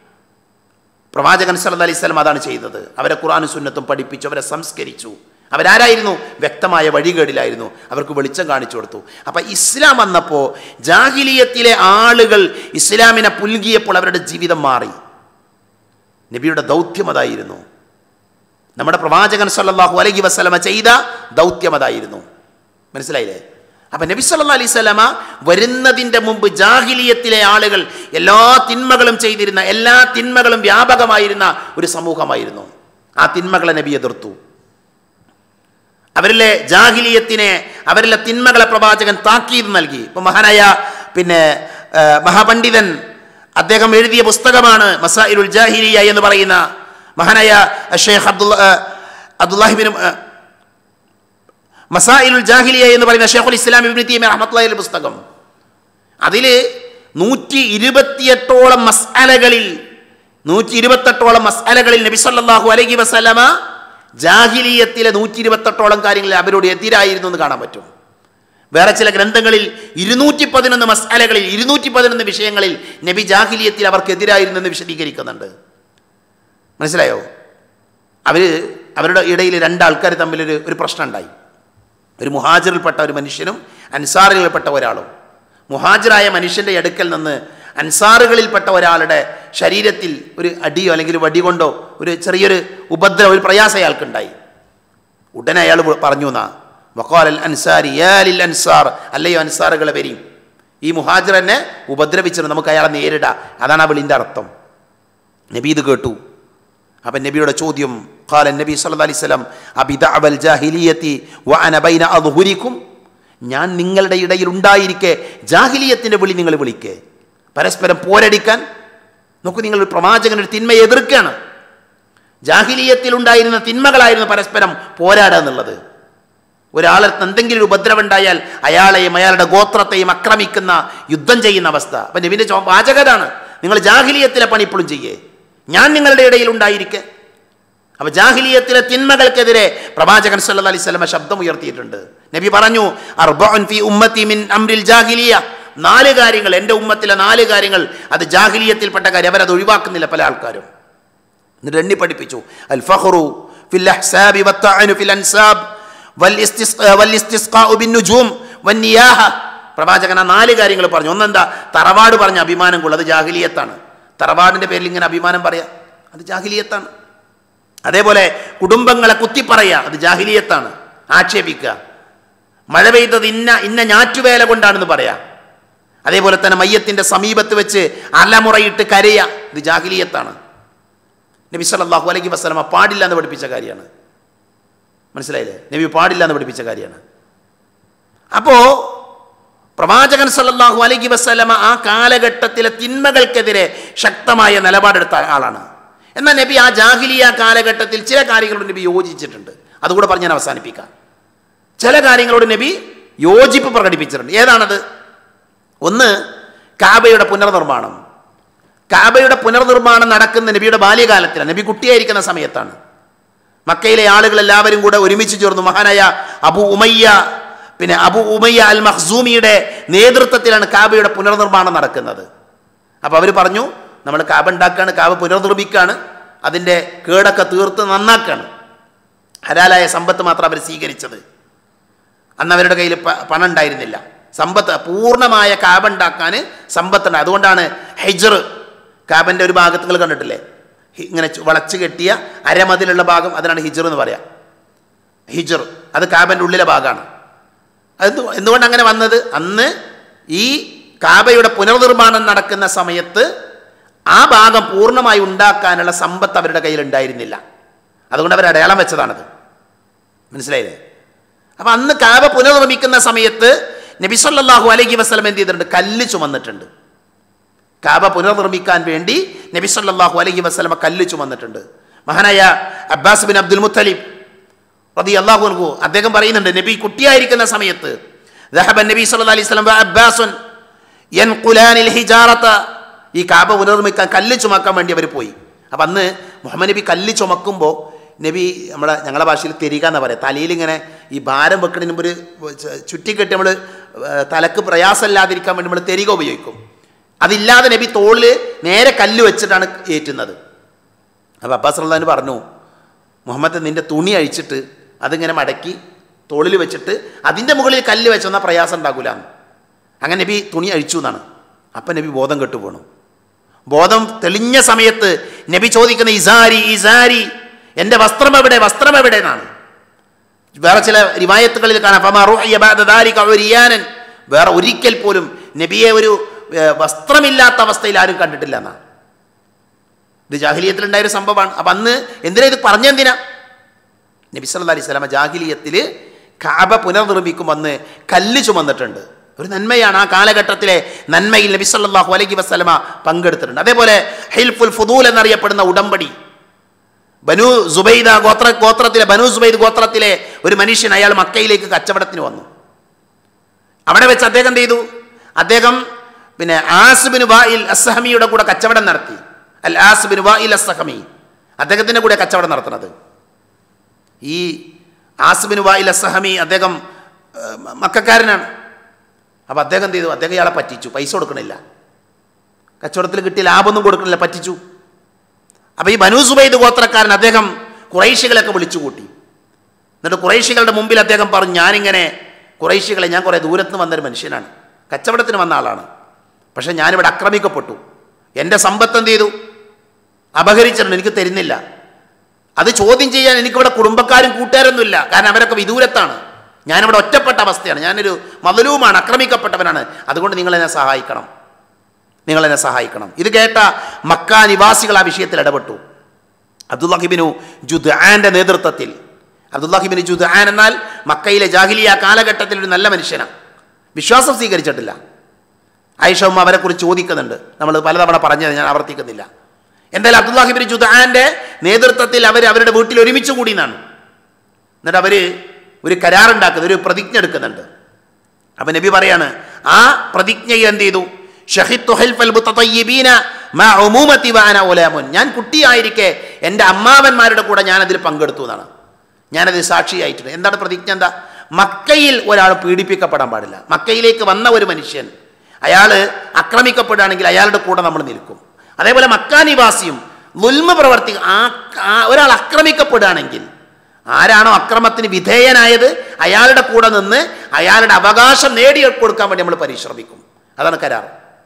പ്രവാചകൻ സല്ല അലൈഹി സ്വലം അതാണ് ചെയ്തത് അവരെ ഖുർആാനും സുന്നത്തും പഠിപ്പിച്ചു അവരെ സംസ്കരിച്ചു അവരാരായിരുന്നു വ്യക്തമായ വഴികേടിലായിരുന്നു അവർക്ക് വെളിച്ചം കാണിച്ചു കൊടുത്തു അപ്പം ഇസ്ലാം വന്നപ്പോൾ ജാഹിലിയത്തിലെ ആളുകൾ ഇസ്ലാമിനെ പുൽകിയപ്പോൾ അവരുടെ ജീവിതം മാറി നബിയുടെ ദൗത്യം അതായിരുന്നു നമ്മുടെ പ്രവാചകൻ സല്ലല്ലാഹു അലൈഹി വസല്ലമ ചെയ്ത ദൗത്യം അതായിരുന്നു മനസ്സിലായില്ലേ അപ്പൊ നബി സല്ലാ അലൈഹി സ്വലമ വരുന്നതിൻ്റെ മുമ്പ് ജാഹിലിയത്തിലെ ആളുകൾ എല്ലാ തിന്മകളും ചെയ്തിരുന്ന എല്ലാ തിന്മകളും വ്യാപകമായിരുന്ന ഒരു സമൂഹമായിരുന്നു ആ തിന്മകളെ നബി എതിർത്തു അവരിലെ ജാഹിലിയത്തിനെ അവരിലെ തിന്മകളെ പ്രവാചകൻ താക്കീത് നൽകി ഇപ്പൊ മഹാനായ പിന്നെ ആ, മഹാപണ്ഡിതൻ അദ്ദേഹം എഴുതിയ പുസ്തകമാണ് മസായിലുൽ ജാഹിലിയ എന്ന് പറയുന്ന മഹാനായ ഷെയ്ഖ് അബ്ദുള്ള അബ്ദുല്ലാഹിബിനും മസായിലുൽ ജാഹിലിയ എന്ന് പറയുന്ന ഷെയ്ഖുൽ ഇസ്ലാം ഇബ്നു തീമിയ റഹ്മത്തുള്ളാഹിയുടെ പുസ്തകം അതിൽ നൂറ്റി ഇരുപത്തിയെട്ടോളം മസ്അലകളിൽ നൂറ്റി ഇരുപത്തെട്ടോളം മസ്അലകളിൽ നബി സല്ലല്ലാഹു അലൈഹി വസല്ലമ ജാഹിലിയത്തിലെ നൂറ്റി ഇരുപത്തെട്ടോളം കാര്യങ്ങളിൽ അവരോട് എതിരായിരുന്നു എന്ന് കാണാൻ പറ്റും വേറെ ചില ഗ്രന്ഥങ്ങളിൽ ഇരുന്നൂറ്റി പതിനൊന്ന് മസാലകളിൽ ഇരുന്നൂറ്റി പതിനൊന്ന് വിഷയങ്ങളിൽ നബി ജാഹിലിയത്തിൽ അവർക്കെതിരായിരുന്നു എന്ന് വിശദീകരിക്കുന്നുണ്ട് മനസ്സിലായോ അവർ അവരുടെ ഇടയിൽ രണ്ടാൾക്കാർ തമ്മിലൊരു ഒരു പ്രശ്നം ഉണ്ടായി ഒരു മുഹാജിറിൽപ്പെട്ട ഒരു മനുഷ്യനും അൻസാറുകളിൽപ്പെട്ട ഒരാളും മുഹാജിറായ മനുഷ്യൻ്റെ അടുക്കൽ നിന്ന് അൻസാറുകളിൽപ്പെട്ട ഒരാളുടെ ശരീരത്തിൽ ഒരു അടിയോ അല്ലെങ്കിൽ വടി കൊണ്ടോ ഒരു ചെറിയൊരു ഉപദ്രവം ഒരു പ്രയാസം അയാൾക്കുണ്ടായി ഉടനെ അയാൾ പറഞ്ഞു എന്നാ വക്കാൽ അൻസാരി യാലിൽ അൻസാർ അല്ലയോ അൻസാറുകളെ വരി ഈ മുഹാജിർ എന്നെ ഉപദ്രവിച്ചിരുന്നു നമുക്ക് അയാളെ നേരിടാം അതാണ് ആ വിളിൻ്റെ അർത്ഥം നബി ഇത് കേട്ടു അപ്പം നബിയുടെ ചോദ്യം ഖാലൻ നബി സല്ലല്ലാഹു അലൈഹി വസല്ലം അബിദഅവൽ ജാഹിലിയത്തി വഅന ബൈന അദ്ഹുരിക്കും ഞാൻ നിങ്ങളുടെ ഇടയിൽ ഉണ്ടായിരിക്കെ ജാഹിലിയത്തിൻ്റെ വിളി നിങ്ങൾ വിളിക്കേ പരസ്പരം പോരടിക്കാൻ നോക്കൂ നിങ്ങൾ ഒരു പ്രവാചകൻ ഒരു തിന്മയെ എതിർക്കുകയാണ് ജാഹിലിയത്തിൽ ഉണ്ടായിരുന്ന തിന്മകളായിരുന്നു പരസ്പരം പോരാടുക എന്നുള്ളത് ഒരാളെ എന്തെങ്കിലും ഒരു ഉപദ്രവം ഉണ്ടായാൽ അയാളെയും അയാളുടെ ഗോത്രത്തെയും ആക്രമിക്കുന്ന യുദ്ധം ചെയ്യുന്ന അവസ്ഥ അപ്പം നബിൻ്റെ ചോ വാചകതാണ് നിങ്ങൾ ജാഹിലിയത്തിലെ പണി ഇപ്പോഴും ചെയ്യേ ഞാൻ നിങ്ങളുടെ ഇടയിൽ ഉണ്ടായിരിക്കെ അപ്പൊ ജാഹിലിയത്തിലെ തിന്മകൾക്കെതിരെ പ്രവാചകൻ സല്ലല്ലാഹു അലൈഹി വസല്ലമ ശബ്ദം ഉയർത്തിയിട്ടുണ്ട് നബി പറഞ്ഞു അർബഉൻ ഫി ഉമ്മത്തി മിൻ അംരിൽ ജാഹിലിയ നാല് കാര്യങ്ങൾ എൻ്റെ ഉമ്മത്തിലെ നാല് കാര്യങ്ങൾ അത് ജാഹിലിയത്തിൽപ്പെട്ട കാര്യം അവരത് ഒഴിവാക്കുന്നില്ല പല ആൾക്കാരും എന്നിട്ട് എണ്ണി പഠിപ്പിച്ചു അൽ ഫഖ്റു ഫിൽ അഹ്സാബി വത്തഅനു ഫിൽ അൻസാബ് വൽ ഇസ്തിസ്ഖാ വൽ ഇസ്തിസ്ഖാഉ ബിൻ നുജൂം വൻ നിയാഹ പ്രവാചകൻ ആ നാല് കാര്യങ്ങൾ പറഞ്ഞു ഒന്നെന്താ തറവാട് പറഞ്ഞ അഭിമാനം കൊള്ളത് ജാഹിലിയത്താണ് തറവാടിൻ്റെ പേരിൽ ഇങ്ങനെ അഭിമാനം പറയാം അത് ജാഹിലിയത്താണ് അതേപോലെ കുടുംബങ്ങളെ കുത്തിപ്പറയുക അത് ജാഹിലിയത്താണ് ആക്ഷേപിക്കുക മഴ പെയ്തത് ഇന്ന ഇന്ന ഞാറ്റുവേല കൊണ്ടാണെന്ന് പറയാം അതേപോലെ തന്നെ മയ്യത്തിൻ്റെ സമീപത്ത് വെച്ച് അലമുറയിട്ട് കരയുക ഇത് ജാഹിലിയത്താണ് നബി സല്ലല്ലാഹു അലൈഹി വസല്ലമ പാടില്ല എന്ന് പഠിപ്പിച്ച കാര്യമാണ് മനസ്സിലായില്ലേ നബി പാടില്ല എന്ന് പഠിപ്പിച്ച കാര്യമാണ് അപ്പോൾ പ്രവാചകൻ സല്ലല്ലാഹു അലൈഹി വസല്ലമ ആ കാലഘട്ടത്തിലെ തിന്മകൾക്കെതിരെ ശക്തമായ നിലപാടെടുത്ത ആളാണ് എന്നാൽ നബി ആ ജാഹിലിയ കാലഘട്ടത്തിൽ ചില കാര്യങ്ങളോട് നബി യോജിച്ചിട്ടുണ്ട് അതുകൂടെ പറഞ്ഞ് ഞാൻ അവസാനിപ്പിക്കാം ചില കാര്യങ്ങളോട് നബി യോജിപ്പ് പ്രകടിപ്പിച്ചിട്ടുണ്ട് ഏതാണത് ഒന്ന് കാബയുടെ പുനർനിർമ്മാണം കാബയുടെ പുനർനിർമ്മാണം നടക്കുന്ന നബിയുടെ ബാല്യകാലത്തിലാണ് നബി കുട്ടിയായിരിക്കുന്ന സമയത്താണ് മക്കയിലെ ആളുകൾ എല്ലാവരും കൂടെ ഒരുമിച്ച് ചേർന്നു മഹാനായ അബു ഉമയ്യ പിന്നെ അബു ഉമയ്യ അൽ മഖ്സൂമിയുടെ നേതൃത്വത്തിലാണ് കാബയുടെ പുനർനിർമ്മാണം നടക്കുന്നത് അപ്പോൾ അവർ പറഞ്ഞു നമ്മൾ കാബ ഉണ്ടാക്കുകയാണ് കാബ പുനർനിർമ്മിക്കുകയാണ് അതിൻ്റെ കേടൊക്കെ തീർത്ത് നന്നാക്കുകയാണ് ഹലാലായ സമ്പത്ത് മാത്രം അവർ സ്വീകരിച്ചത് അന്ന് അവരുടെ കയ്യിൽ പ- പണം ഉണ്ടായിരുന്നില്ല സമ്പത്ത് പൂർണ്ണമായ കാബ ഉണ്ടാക്കാൻ സമ്പത്തുണ്ട് അതുകൊണ്ടാണ് ഹെജർ കാബൻ്റെ ഒരു ഭാഗത്ത് നിങ്ങൾ കണ്ടിട്ടില്ലേ ഹി- ഇങ്ങനെ ചു- വളച്ച് കെട്ടിയ അരമതിലുള്ള ഭാഗം അതിനാണ് ഹിജർ എന്ന് പറയാം ഹിജർ അത് കാബൻ്റെ ഉള്ളിലെ ഭാഗമാണ് അത് എന്തുകൊണ്ട് അങ്ങനെ വന്നത് അന്ന് ഈ കാബയുടെ പുനർനിർമ്മാണം നടക്കുന്ന സമയത്ത് ആ ഭാഗം പൂർണ്ണമായി ഉണ്ടാക്കാനുള്ള സമ്പത്ത് അവരുടെ കയ്യിൽ ഉണ്ടായിരുന്നില്ല അതുകൊണ്ട് അവർ അടയാളം വെച്ചതാണത് മനസ്സിലായില്ലേ അപ്പം അന്ന് കാബ പുനർനിർമ്മിക്കുന്ന സമയത്ത് നബി സല്ലല്ലാഹു അലൈഹി വസല്ലം എന്ത് ചെയ്തിട്ടുണ്ട് കല്ല് ചുമന്നിട്ടുണ്ട് കാബ പുനർനിർമ്മിക്കാൻ വേണ്ടി നബി സല്ലല്ലാഹു അലൈഹി വസല്ലമ കല്ല് ചുമന്നിട്ടുണ്ട് മഹാനായ അബ്ബാസ് ബിൻ അബ്ദുൽ മുത്തലിബ് റതി അള്ളാഹു അൻഹു അദ്ദേഹം പറയുന്നുണ്ട് നബി കുട്ടിയായിരിക്കുന്ന സമയത്ത് ذهب النبي صلى الله عليه وسلم وعباس ينقلان الحجارة ഈ കാബ പുനർനിർമ്മിക്കാൻ കല്ല് ചുമക്കാൻ വേണ്ടി അവർ പോയി അപ്പം അന്ന് മുഹമ്മദ് നബി കല്ല് ചുമക്കുമ്പോൾ നബി നമ്മളെ ഞങ്ങളുടെ ഭാഷയിൽ തെരിക എന്നാ പറയുക തലയിൽ ഇങ്ങനെ ഈ ഭാരം വെക്കുന്നതിന് മുമ്പ് ഒരു ച- ചുറ്റിക്കെട്ടി നമ്മൾ തലക്ക് പ്രയാസമില്ലാതിരിക്കാൻ വേണ്ടി നമ്മൾ തെരിക ഉപയോഗിക്കും അതില്ലാതെ നബി തോളിൽ നേരെ കല്ല് വെച്ചിട്ടാണ് ഏറ്റുന്നത് അപ്പോൾ അബ്ബാസ് റഹ്ലാൻ പറഞ്ഞു മുഹമ്മദ് നിൻ്റെ തുണി അഴിച്ചിട്ട് അതിങ്ങനെ മടക്കി തോളിൽ വെച്ചിട്ട് അതിൻ്റെ മുകളിൽ കല്ല് വെച്ചെന്നാൽ പ്രയാസം ഉണ്ടാകൂല എന്ന്. അങ്ങനെ നബി തുണി അഴിച്ചു എന്നാണ് അപ്പം നബി ബോധം കെട്ടു പോണു ബോധം തെളിഞ്ഞ സമയത്ത് നബി ചോദിക്കുന്ന ഇസാരി ഇസാരി എൻ്റെ വസ്ത്രം എവിടെ വസ്ത്രം എവിടെ എന്നാണ് വേറെ ചില റിവായത്തുകളിൽ കാണാം ഫമാ റുഅ്യ ബഅദ ദാലിക ഉരിയാനൻ. വേറെ ഒരിക്കൽ പോലും നബിയെ ഒരു ഏർ, വസ്ത്രമില്ലാത്ത അവസ്ഥയിൽ ആരും കണ്ടിട്ടില്ല എന്നാണ് ഇത് ജാഹിലിയത്തിലുണ്ടായ ഒരു സംഭവമാണ് അപ്പം അന്ന് എന്തിനാ ഇത് പറഞ്ഞെന്തിനാ നബി സല്ലല്ലാഹു അലൈഹി സ്വലാമ ജാഹിലിയത്തിൽ കാബ പുനർനിർമ്മിക്കും അന്ന് കല്ല് ചുമന്നിട്ടുണ്ട് ഒരു നന്മയാണ് ആ കാലഘട്ടത്തിലെ നന്മയിൽ നബി സല്ലല്ലാഹു അലൈഹി വസല്ലമ പങ്കെടുത്തിട്ടുണ്ട് അതേപോലെ ഹിൽഫുൽ ഫുദൂൽ എന്നറിയപ്പെടുന്ന ഉടമ്പടി ബനു സുബൈദ ഗോത്ര ഗോത്രത്തിലെ ബനു സുബൈദ് ഗോത്രത്തിലെ ഒരു മനുഷ്യൻ അയാൾ മക്കയിലേക്ക് കച്ചവടത്തിന് വന്നു അവിടെ വെച്ച് അദ്ദേഹം എന്ത് ചെയ്തു അദ്ദേഹം പിന്നെ ആസുബിന് വായിൽ അസ്സഹമിയുടെ കൂടെ കച്ചവടം നടത്തി അൽ ആസുബിന് വായിൽ അസ്സഹമി അദ്ദേഹത്തിൻ്റെ കൂടെ കച്ചവടം നടത്തുന്നത് ഈ ആസുബിന് വായിൽ അസ്സഹമി അദ്ദേഹം ഏർ, മ- മക്കാരനാണ് അപ്പോൾ അദ്ദേഹം എന്ത് ചെയ്തു അദ്ദേഹം ഇയാളെ പറ്റിച്ചു പൈസ കൊടുക്കണില്ല കച്ചവടത്തിൽ കിട്ടിയ ലാഭമൊന്നും കൊടുക്കണില്ല പറ്റിച്ചു അപ്പോൾ ഈ ബനു സുബൈദ് ഗോത്രക്കാരൻ അദ്ദേഹം കുറേശികളൊക്കെ വിളിച്ചു കൂട്ടി എന്നിട്ട് കുറേശികളുടെ മുമ്പിൽ അദ്ദേഹം പറഞ്ഞു ഞാനിങ്ങനെ കുറേശികളെ ഞാൻ കുറേ ദൂരത്ത് നിന്ന് വന്നൊരു മനുഷ്യനാണ് കച്ചവടത്തിന് വന്ന ആളാണ് പക്ഷേ ഞാനിവിടെ ആക്രമിക്കപ്പെട്ടു എൻ്റെ സമ്പത്ത് എന്ത് ചെയ്തു അപഹരിച്ചിട്ടുണ്ട് എനിക്ക് തരുന്നില്ല അത് ചോദ്യം ചെയ്യാൻ എനിക്കിവിടെ കുടുംബക്കാരും കൂട്ടുകാരൊന്നുമില്ല കാരണം അവരൊക്കെ വിദൂരത്താണ് ഞാനിവിടെ ഒറ്റപ്പെട്ട അവസ്ഥയാണ് ഞാനൊരു മതലൂമാണ് ആക്രമിക്കപ്പെട്ടവനാണ് അതുകൊണ്ട് നിങ്ങളെന്നെ സഹായിക്കണം നിങ്ങളെന്നെ സഹായിക്കണം ഇത് കേട്ട മക്ക നിവാസികൾ ആ വിഷയത്തിൽ ഇടപെട്ടു അബ്ദുല്ലാഹിബിനു ജുദ്ആന്റെ നേതൃത്വത്തിൽ അബ്ദുല്ലാഹിബിന് ജുദ്ആൻ എന്നാൽ മക്കയിലെ ജാഹിലിയ കാലഘട്ടത്തിൽ ഒരു നല്ല മനുഷ്യനാണ് വിശ്വാസം സ്വീകരിച്ചിട്ടില്ല ആയിഷ ഉമ്മ അവരെക്കുറിച്ച് ചോദിക്കുന്നുണ്ട് നമ്മൾ പലതവണ പറഞ്ഞത് ഞാൻ ആവർത്തിക്കുന്നില്ല എന്തായാലും അബ്ദുല്ലാഹിബിൻ ജുദ്ആന്റെ നേതൃത്വത്തിൽ അവർ അവരുടെ വീട്ടിൽ ഒരുമിച്ച് കൂടി എന്നാണ് എന്നിട്ട് അവർ ഒരു കരാറുണ്ടാക്കുന്നത് ഒരു പ്രതിജ്ഞ എടുക്കുന്നുണ്ട് അപ്പം നബി പറയാണ് ആ പ്രതിജ്ഞയിൽ എന്ത് ചെയ്തു ഷഹിത്തു ഹൽഫൽ മുത്തയ്യിബീന മാ ഉമൂമത്തി വാന ഉലാമുൻ ഞാൻ കുട്ടിയായിരിക്കെ എൻ്റെ അമ്മാവന്മാരുടെ കൂടെ ഞാൻ അതിൽ പങ്കെടുത്തു എന്നാണ് ഞാനതിൽ സാക്ഷിയായിട്ടുണ്ട് എന്താണ് പ്രതിജ്ഞ എന്താ മക്കയിൽ ഒരാൾ പീഡിപ്പിക്കപ്പെടാൻ പാടില്ല മക്കയിലേക്ക് വന്ന ഒരു മനുഷ്യൻ അയാൾ ആക്രമിക്കപ്പെടുകയാണെങ്കിൽ അയാളുടെ കൂടെ നമ്മൾ നിൽക്കും അതേപോലെ മക്ക നിവാസിയും നുൽമ പ്രവർത്തി ആ ആ- ഒരാൾ ആക്രമിക്കപ്പെടുകയാണെങ്കിൽ ആരാണോ അക്രമത്തിന് വിധേയനായത് അയാളുടെ കൂടെ നിന്ന് അയാളുടെ അവകാശം നേടിക്കൊടുക്കാൻ വേണ്ടി നമ്മൾ പരിശ്രമിക്കും അതാണ് കരാർ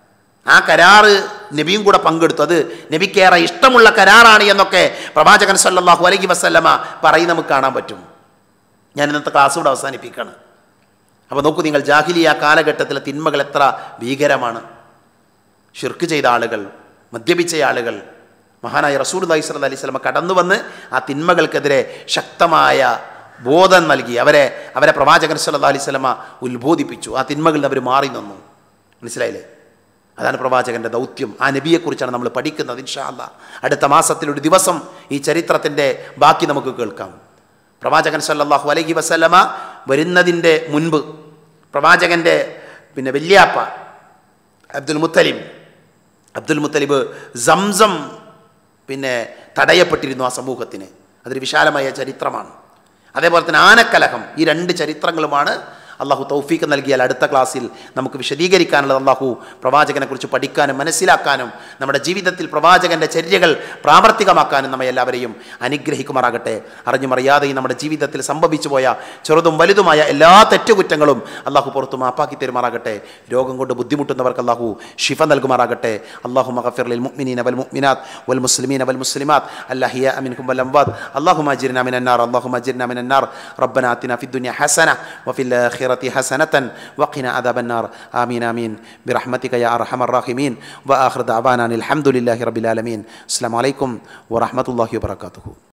ആ കരാറ് നബിയും കൂടെ പങ്കെടുത്തു അത് നബിക്കേറെ ഇഷ്ടമുള്ള കരാറാണ് എന്നൊക്കെ പ്രവാചകൻ സല്ലല്ലാഹു അലൈഹി വസല്ലമ പറയും നമുക്ക് കാണാൻ പറ്റും ഞാൻ ഇന്നത്തെ ക്ലാസ് കൂടെ അവസാനിപ്പിക്കുകയാണ് അപ്പോൾ നോക്കൂ നിങ്ങൾ ജാഹിലിയ കാലഘട്ടത്തിലെ തിന്മകൾ എത്ര ഭീകരമാണ് ഷിർക്ക് ചെയ്ത ആളുകൾ മദ്യപിച്ച ആളുകൾ മഹാനായ റസൂൽ അലൈഹി സ്വലം അലൈഹി സ്വലമ കടന്നു വന്ന് ആ തിന്മകൾക്കെതിരെ ശക്തമായ ബോധം നൽകി അവരെ അവരെ പ്രവാചകൻ സല്ലാ അലൈഹി സ്വലമ ഉത്ബോധിപ്പിച്ചു ആ തിന്മകളിൽ നിന്ന് അവർ മാറി നിന്നു മനസ്സിലായില്ലേ അതാണ് പ്രവാചകൻ്റെ ദൗത്യം ആ നബിയെക്കുറിച്ചാണ് നമ്മൾ പഠിക്കുന്നത് ഇൻഷാ അല്ലാ അടുത്ത മാസത്തിൽ ഒരു ദിവസം ഈ ചരിത്രത്തിൻ്റെ ബാക്കി നമുക്ക് കേൾക്കാം പ്രവാചകൻ സല്ലല്ലാഹു അലൈഹി വസല്ലമ വരുന്നതിൻ്റെ മുൻപ് പ്രവാചകൻ്റെ പിന്നെ വല്യാപ്പ അബ്ദുൽ മുത്തലിബ് അബ്ദുൽ മുത്തലിബ് സംസം പിന്നെ തടയപ്പെട്ടിരുന്നു ആ സമൂഹത്തിന് അതൊരു വിശാലമായ ചരിത്രമാണ് അതേപോലെ തന്നെ ആനക്കലഹം ഈ രണ്ട് ചരിത്രങ്ങളുമാണ് അള്ളാഹു തൗഫീക്ക് നൽകിയാൽ അടുത്ത ക്ലാസ്സിൽ നമുക്ക് വിശദീകരിക്കാനുള്ളത് അള്ളാഹു പ്രവാചകനെക്കുറിച്ച് പഠിക്കാനും മനസ്സിലാക്കാനും നമ്മുടെ ജീവിതത്തിൽ പ്രവാചകൻ്റെ ചര്യകൾ പ്രാവർത്തികമാക്കാനും നമ്മെ എല്ലാവരെയും അനുഗ്രഹിക്കുമാറാകട്ടെ അറിഞ്ഞും അറിയാതെയും നമ്മുടെ ജീവിതത്തിൽ സംഭവിച്ചു പോയ ചെറുതും വലുതുമായ എല്ലാ തെറ്റുകുറ്റങ്ങളും അള്ളാഹു പുറത്തു മാപ്പാക്കി തരുമാറാകട്ടെ രോഗം കൊണ്ട് ബുദ്ധിമുട്ടുന്നവർക്ക് അള്ളാഹു ഷിഫ നൽകുമാറാകട്ടെ അള്ളാഹു മഗഫിർ ലിൽ മുഅ്മിനീന വൽ മുഅ്മിനാത്ത് വൽ മുസ്ലിമീന വൽ മുസ്ലിമാത്ത് അല്ലഹിയ അമിൻഹും വൽ അംവാദ് اللهم اجرنا من النار اللهم اجرنا من النار ربنا آتنا في الدنيا حسنة وفي الآخرة حسنة وقنا عذاب النار آمين آمين برحمتك يا أرحم الراحمين وآخر دعوانا الحمد لله رب العالمين السلام عليكم ورحمة الله وبركاته